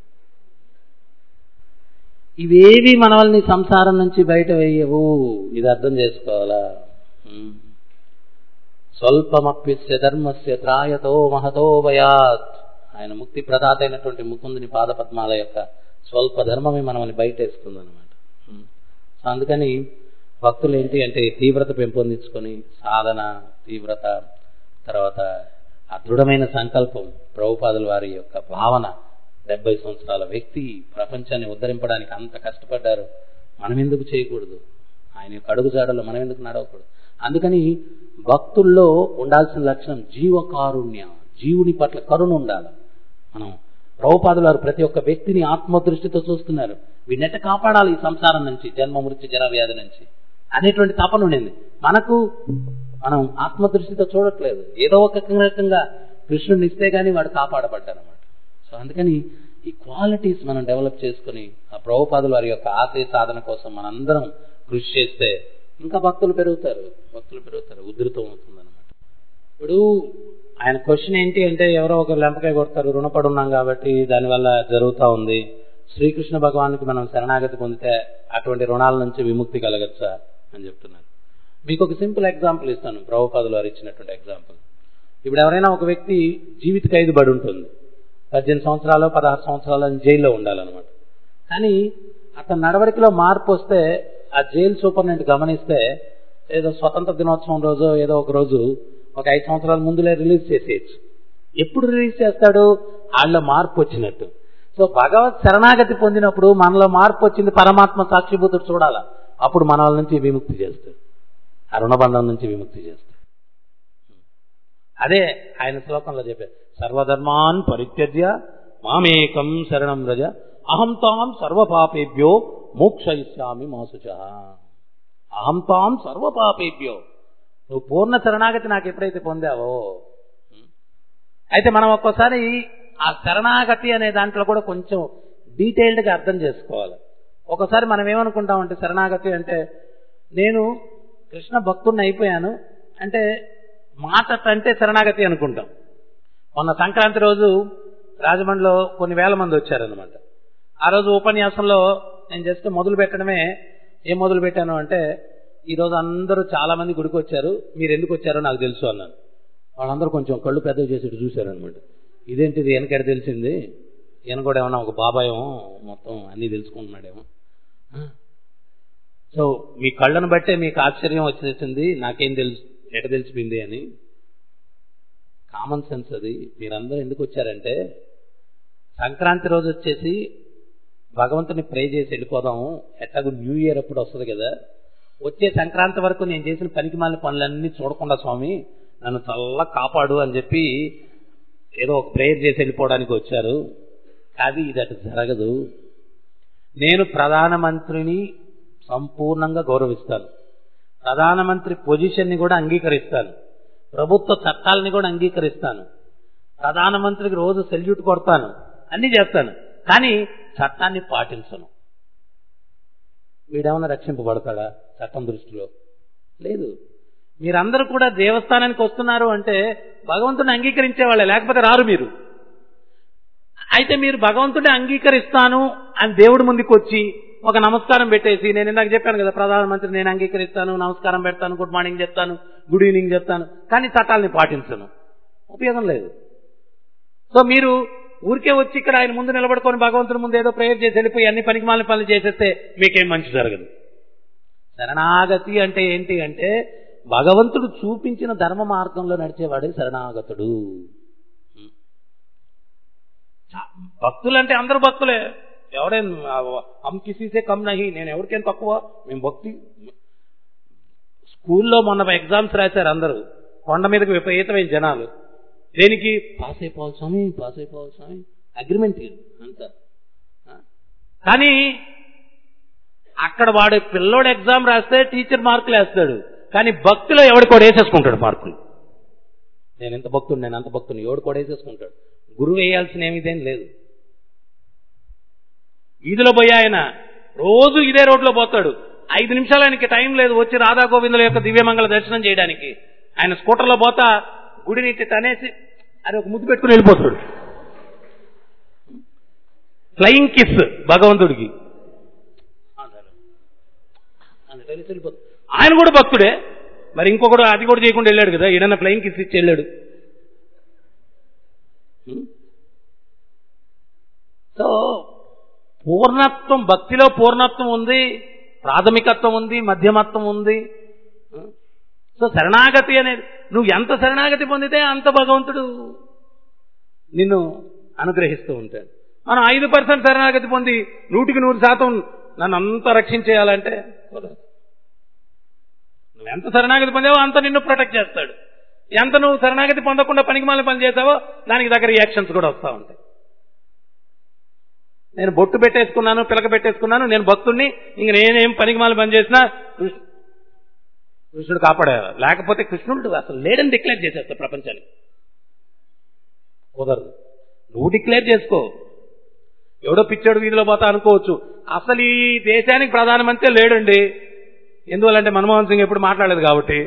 ఇవేవి మనల్ని సంసారం నుంచి బయట వేయవు ఇది అర్థం చేసుకోవాలా ఉం. స్వల్పమప్యస్య ధర్మస్య త్రాయతో మహతో భయాత్ ఆయన ముక్తి ప్రదాత అయినటువంటి ముకుందుని పాదపద్మాల యొక్క స్వల్ప ధర్మమే మనల్ని బయట వేస్తుంది అనమాట సో అందుకని భక్తులు ఏంటి అంటే తీవ్రత పెంపొందించుకొని సాధన తీవ్రత తర్వాత ఆ దృఢమైన సంకల్పం ప్రభుపాదుల వారి యొక్క భావన డెబ్బై సంవత్సరాల వ్యక్తి ప్రపంచాన్ని ఉద్ధరింపడానికి అంత కష్టపడ్డారు మనం ఎందుకు చేయకూడదు ఆయన యొక్క అడుగుజాడలో మనం ఎందుకు నడవకూడదు అందుకని భక్తుల్లో ఉండాల్సిన లక్షణం జీవకారుణ్య జీవుని పట్ల కరుణ ఉండాలి మనం ప్రభుపాదుల వారు ప్రతి ఒక్క వ్యక్తిని ఆత్మదృష్టితో చూస్తున్నారు వీళ్ళెట్ట కాపాడాలి ఈ సంసారం నుంచి జన్మ మృత్యు జర వ్యాధి నుంచి అనేటువంటి తపన ఉండింది మనకు మనం ఆత్మదృష్టితో చూడట్లేదు ఏదో ఒక రకంగా కృష్ణుడిని ఇస్తే గానీ వాడు కాపాడబడ్డారన్నమాట సో అందుకని ఈ క్వాలిటీస్ మనం డెవలప్ చేసుకుని ఆ ప్రభుపాదుల వారి యొక్క ఆశయ సాధన కోసం మనందరం కృషి చేస్తే ఇంకా భక్తులు పెరుగుతారు భక్తులు పెరుగుతారు ఉధృతం అవుతుంది అనమాట ఇప్పుడు ఆయన క్వశ్చన్ ఏంటి అంటే ఎవరో ఒక లెంపకాయ కొడతారు రుణపడి ఉన్నాం కాబట్టి దానివల్ల జరుగుతూ ఉంది శ్రీకృష్ణ భగవానికి మనం శరణాగతి పొందితే అటువంటి రుణాల నుంచి విముక్తి కలగచ్చా అని చెప్తున్నారు మీకు ఒక సింపుల్ ఎగ్జాంపుల్ ఇస్తాను ప్రభుపాదులు వారు ఇచ్చినటువంటి ఎగ్జాంపుల్ ఇప్పుడు ఎవరైనా ఒక వ్యక్తి జీవిత ఖైదు పడి ఉంటుంది పద్దెనిమిది సంవత్సరాలు పదహారు సంవత్సరాలు జైల్లో ఉండాలన్నమాట కానీ అతని నడవడికలో మార్పు వస్తే ఆ జైలు సూపర్నెంట్ గమనిస్తే ఏదో స్వతంత్ర దినోత్సవం రోజు ఏదో ఒక రోజు ఒక ఐదు సంవత్సరాల ముందులే రిలీజ్ చేసేయచ్చు ఎప్పుడు రిలీజ్ చేస్తాడు వాళ్ళ మార్పు వచ్చినట్టు సో భగవత్ శరణాగతి పొందినప్పుడు మనలో మార్పు వచ్చింది పరమాత్మ సాక్షిభూతుడు చూడాల అప్పుడు మన వాళ్ళ నుంచి విముక్తి చేస్తాడు ఆ రుణబంధం నుంచి విముక్తి చేస్తాడు అదే ఆయన శ్లోకంలో చెప్పే సర్వధర్మాన్ పరిత్యజ్య మామేకం శరణం రజ అహం తాం సర్వపాపేభ్యో మోక్షయిష్యామి మాసుచ అహం తాం సర్వపాపేభ్యో నువ్వు పూర్ణ శరణాగతి నాకు ఎప్పుడైతే పొందావో అయితే మనం ఒక్కోసారి ఆ శరణాగతి అనే దాంట్లో కూడా కొంచెం డీటెయిల్డ్ గా అర్థం చేసుకోవాలి ఒకసారి మనం ఏమనుకుంటామంటే శరణాగతి అంటే నేను కృష్ణ భక్తుడిని అయిపోయాను అంటే మాట అంటే శరణాగతి అనుకుంటాం మొన్న సంక్రాంతి రోజు రాజమండ్రిలో కొన్ని వేల మంది వచ్చారనమాట ఆ రోజు ఉపన్యాసంలో నేను జస్ట్ మొదలు పెట్టడమే ఏం మొదలు పెట్టాను అంటే ఈ రోజు అందరూ చాలా మంది గుడికి వచ్చారు మీరు ఎందుకు వచ్చారో నాకు తెలుసు అన్నాను వాళ్ళందరూ కొంచెం కళ్ళు పెద్దవి చేసేట్టు చూశారనమాట ఇదేంటిది వెనకడ తెలిసింది ఈయన కూడా ఏమన్నా ఒక బాబాయేమో మొత్తం అన్నీ తెలుసుకుంటున్నాడేమో సో మీ కళ్ళను బట్టే మీకు ఆశ్చర్యం వచ్చేసింది నాకేం తెలుసు ఎట తెలిసిపోయింది అని కామన్ సెన్స్ అది మీరందరూ ఎందుకు వచ్చారంటే సంక్రాంతి రోజు వచ్చేసి భగవంతుని ప్రే చేసి వెళ్ళిపోదాము ఎట్లాగో న్యూ ఇయర్ అప్పుడు వస్తుంది కదా వచ్చే సంక్రాంతి వరకు నేను చేసిన పనికి మాలిన పనులన్నీ చూడకుండా స్వామి నన్ను చల్ల కాపాడు అని చెప్పి ఏదో ఒక ప్రేయర్ చేసి వెళ్ళిపోవడానికి వచ్చారు అది ఇది అటు జరగదు నేను ప్రధానమంత్రిని సంపూర్ణంగా గౌరవిస్తాను ప్రధానమంత్రి పొజిషన్ని కూడా అంగీకరిస్తాను ప్రభుత్వ చట్టాలని కూడా అంగీకరిస్తాను ప్రధానమంత్రికి రోజు సెల్యూట్ కొడతాను అన్ని చేస్తాను కానీ చట్టాన్ని పాటించను వీడేమన్నా రక్షింపబడతాడా చట్టం దృష్టిలో లేదు మీరందరూ కూడా దేవస్థానానికి వస్తున్నారు అంటే భగవంతుడిని అంగీకరించే వాళ్ళే లేకపోతే రారు మీరు అయితే మీరు భగవంతుడిని అంగీకరిస్తాను అని దేవుడి ముందుకు వచ్చి ఒక నమస్కారం పెట్టేసి నేను ఇందాక చెప్పాను కదా ప్రధానమంత్రి నేను అంగీకరిస్తాను నమస్కారం పెడతాను గుడ్ మార్నింగ్ చెప్తాను గుడ్ ఈవినింగ్ చెప్తాను కానీ చట్టాలని పాటించను ఉపయోగం లేదు సో మీరు ఊరికే వచ్చి ఇక్కడ ఆయన ముందు నిలబడుకొని భగవంతుడి ముందు ఏదో ప్రేయర్ చేసి వెళ్ళిపోయి అన్ని పనికిమాలిన పనులు చేసేస్తే మీకేం మంచి జరగదు శరణాగతి అంటే ఏంటి అంటే భగవంతుడు చూపించిన ధర్మ మార్గంలో నడిచేవాడే శరణాగతుడు భక్తులు అంటే అందరు భక్తులే ఎవరైనా హమ్ కిసీసే కమ్ నహి నేను ఎవరికేం తక్కువ మేము భక్తి స్కూల్లో మొన్న ఎగ్జామ్స్ రాశారు అందరూ కొండ మీదకి విపరీతమైన జనాలు దేనికి పాస్ అయిపోవాలి స్వామి పాస్ అయిపోవాలి స్వామి అగ్రిమెంట్ అంత కానీ అక్కడ వాడు పిల్లోడు ఎగ్జామ్ రాస్తే టీచర్ మార్కులు వేస్తాడు కానీ భక్తిలో ఎవడు కూడా వేసేసుకుంటాడు మార్కులు నేను ఎంత భక్తుడు నేను అంత భక్తుని ఎవడు కూడా వేసేసుకుంటాడు గురువు వేయాల్సిన ఏమిదేం లేదు వీధిలో పోయి ఆయన రోజు ఇదే రోడ్లో పోతాడు ఐదు నిమిషాలు ఆయనకి టైం లేదు వచ్చి రాధా గోవిందుల యొక్క దివ్యమంగళ దర్శనం చేయడానికి ఆయన స్కూటర్లో పోతా గుడిని ఇట్టి తనేసి అది ఒక ముద్దు పెట్టుకుని వెళ్ళిపోతాడు ఫ్లయింగ్ కిస్ భగవంతుడికి ఆయన కూడా భక్తుడే మరి ఇంకొకడు అది కూడా చేయకుండా వెళ్ళాడు కదా ఈడన్న ఫ్లయింగ్ కిస్ ఇచ్చి వెళ్ళాడు సో పూర్ణత్వం భక్తిలో పూర్ణత్వం ఉంది ప్రాథమికత్వం ఉంది మధ్యమత్వం ఉంది సో శరణాగతి అనేది నువ్వు ఎంత శరణాగతి పొందితే అంత భగవంతుడు నిన్ను అనుగ్రహిస్తూ ఉంటాడు మనం ఐదు పర్సెంట్ శరణాగతి పొంది నూటికి నూరు శాతం నన్ను అంత రక్షించేయాలంటే నువ్వు ఎంత శరణాగతి పొందావో అంత నిన్ను ప్రొటెక్ట్ చేస్తాడు ఎంత నువ్వు శరణాగతి పొందకుండా పనికి మాలిన పని చేసావో దానికి దగ్గర రియాక్షన్స్ కూడా వస్తూ ఉంటాయి నేను బొట్టు పెట్టేసుకున్నాను పిలక పెట్టేసుకున్నాను నేను భక్తుడిని ఇంక నేనేం పనికి మాలిన పని చేసినా కృష్ణుడు కాపాడేవారు లేకపోతే కృష్ణుడు అసలు లేడని డిక్లేర్ చేసేస్తా ప్రపంచానికి కుదరదు నువ్వు డిక్లేర్ చేసుకో ఎవడో పిచ్చాడు వీధిలో పోతా అనుకోవచ్చు అసలు ఈ దేశానికి ప్రధానమంత్రి లేడండి ఎందువల్లంటే మన్మోహన్ సింగ్ ఎప్పుడు మాట్లాడలేదు కాబట్టి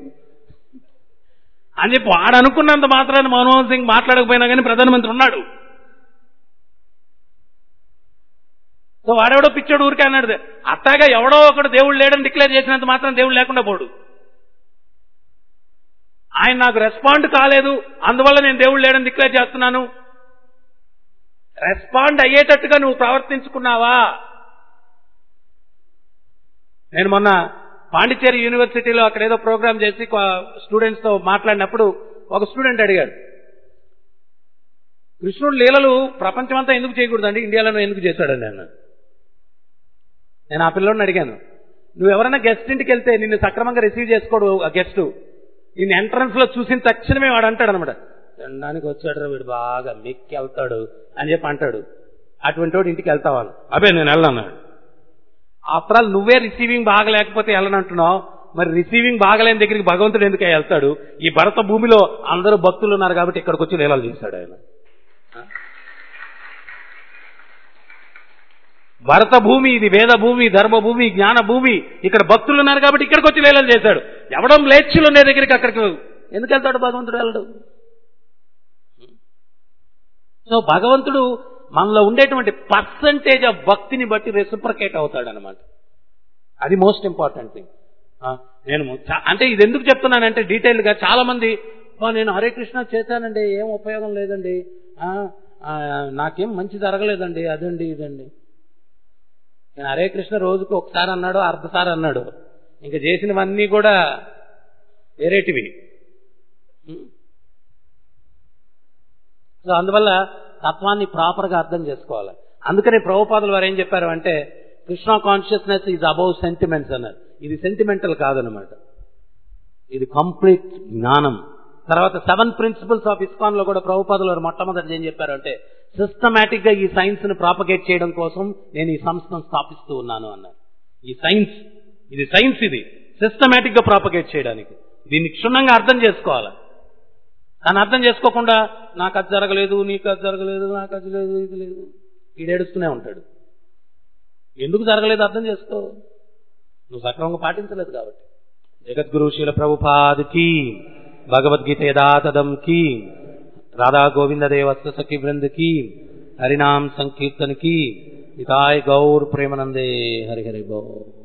అని చెప్పి వాడు అనుకున్నంత మాత్రాన్ని మన్మోహన్ సింగ్ మాట్లాడకపోయినా కానీ ప్రధానమంత్రి ఉన్నాడు సో వాడెవడో పిచ్చాడు ఊరికే అన్నాడు అట్టాగా ఎవడో ఒకడు దేవుడు లేడని డిక్లేర్ చేసినంత మాత్రం దేవుడు లేకుండా పోడు ఆయన నాకు రెస్పాండ్ కాలేదు అందువల్ల నేను దేవుడు లేడని డిక్లేర్ చేస్తున్నాను రెస్పాండ్ అయ్యేటట్టుగా నువ్వు ప్రవర్తించుకున్నావా నేను మొన్న పాండిచేరి యూనివర్సిటీలో అక్కడ ఏదో ప్రోగ్రామ్ చేసి స్టూడెంట్స్ తో మాట్లాడినప్పుడు ఒక స్టూడెంట్ అడిగాడు కృష్ణుడు లీలలు ప్రపంచమంతా ఎందుకు చేయకూడదండి ఇండియాలో ఎందుకు చేశాడండి అన్న నేను ఆ పిల్లోడిని అడిగాను నువ్వు ఎవరైనా గెస్ట్ ఇంటికి వెళ్తే నిన్ను సక్రమంగా రిసీవ్ చేసుకోడు ఆ గెస్ట్ నిన్ను ఎంట్రన్స్ లో చూసిన తక్షణమే వాడు అంటాడు అనమాట తినడానికి వచ్చాడు వీడు బాగా మెక్కి వెళ్తాడు అని చెప్పి అంటాడు అటువంటి వాడు ఇంటికి వెళ్తావాను అబే నేను వెళ్ళన్నాడు ఆఫ్టర్ ఆల్ నువ్వే రిసీవింగ్ బాగలేకపోతే వెళ్ళనంటున్నావు మరి రిసీవింగ్ బాగలేని దగ్గరికి భగవంతుడు ఎందుకు వెళ్తాడు ఈ భరత భూమిలో అందరూ భక్తులు ఉన్నారు కాబట్టి ఇక్కడికి వచ్చి లీలలు చేశాడు ఆయన భరత భూమి ఇది వేద భూమి ధర్మ భూమి జ్ఞాన భూమి ఇక్కడ భక్తులు ఉన్నారు కాబట్టి ఇక్కడికి వచ్చి లీలలు చేశాడు ఎవడం లేచులు ఉండే దగ్గరికి అక్కడికి ఎందుకు వెళ్తాడు భగవంతుడు వెళ్ళడు సో భగవంతుడు మనలో ఉండేటువంటి పర్సంటేజ్ ఆఫ్ భక్తిని బట్టి రెసిప్రకేట్ అవుతాడు అనమాట అది మోస్ట్ ఇంపార్టెంట్ థింగ్ నేను అంటే ఇది ఎందుకు చెప్తున్నానంటే డీటెయిల్ గా చాలా మంది నేను హరే కృష్ణ చేశానండి ఏం ఉపయోగం లేదండి నాకేం మంచి జరగలేదండి అదండి ఇదండి నేను హరే కృష్ణ రోజుకు ఒకసారి అన్నాడు అర్ధసారి అన్నాడు ఇంకా చేసినవన్నీ కూడా వేరేటివి సో అందువల్ల తత్వాన్ని ప్రాపర్ గా అర్థం చేసుకోవాలి అందుకని ప్రభుపాదులు వారు ఏం చెప్పారు అంటే Krishna consciousness is above sentiments అన్నారు ఇది సెంటిమెంటల్ కాదనమాట ఇది కంప్లీట్ జ్ఞానం తర్వాత సెవెన్ ప్రిన్సిపల్స్ ఆఫ్ ఇస్కాన్ లో కూడా ప్రభుపాదులు వారు మొట్టమొదటి ఏం చెప్పారు అంటే సిస్టమేటిక్ గా ఈ సైన్స్ ను ప్రాపగేట్ చేయడం కోసం నేను ఈ సంస్థను స్థాపిస్తూ ఉన్నాను అన్నారు ఈ సైన్స్ ఇది సైన్స్ ఇది సిస్టమేటిక్ గా ప్రాపగేట్ చేయడానికి దీన్ని క్షుణ్ణంగా అర్థం చేసుకోవాలి దాన్ని అర్థం చేసుకోకుండా నాకు అది జరగలేదు నీకు అది జరగలేదు నాకు అది లేదు ఇది లేదు ఈడేడుస్తూనే ఉంటాడు ఎందుకు జరగలేదు అర్థం చేసుకో నువ్వు సక్రమంగా పాటించలేదు కాబట్టి జగద్గురు శీల ప్రభుపాద్ की भगवद्गीता यदातदम की राधा गोविंद देवस्व सखी वृंद की हरिनाम संकीर्तन की निताय गौर प्रेमानंदे हरि हरि बोल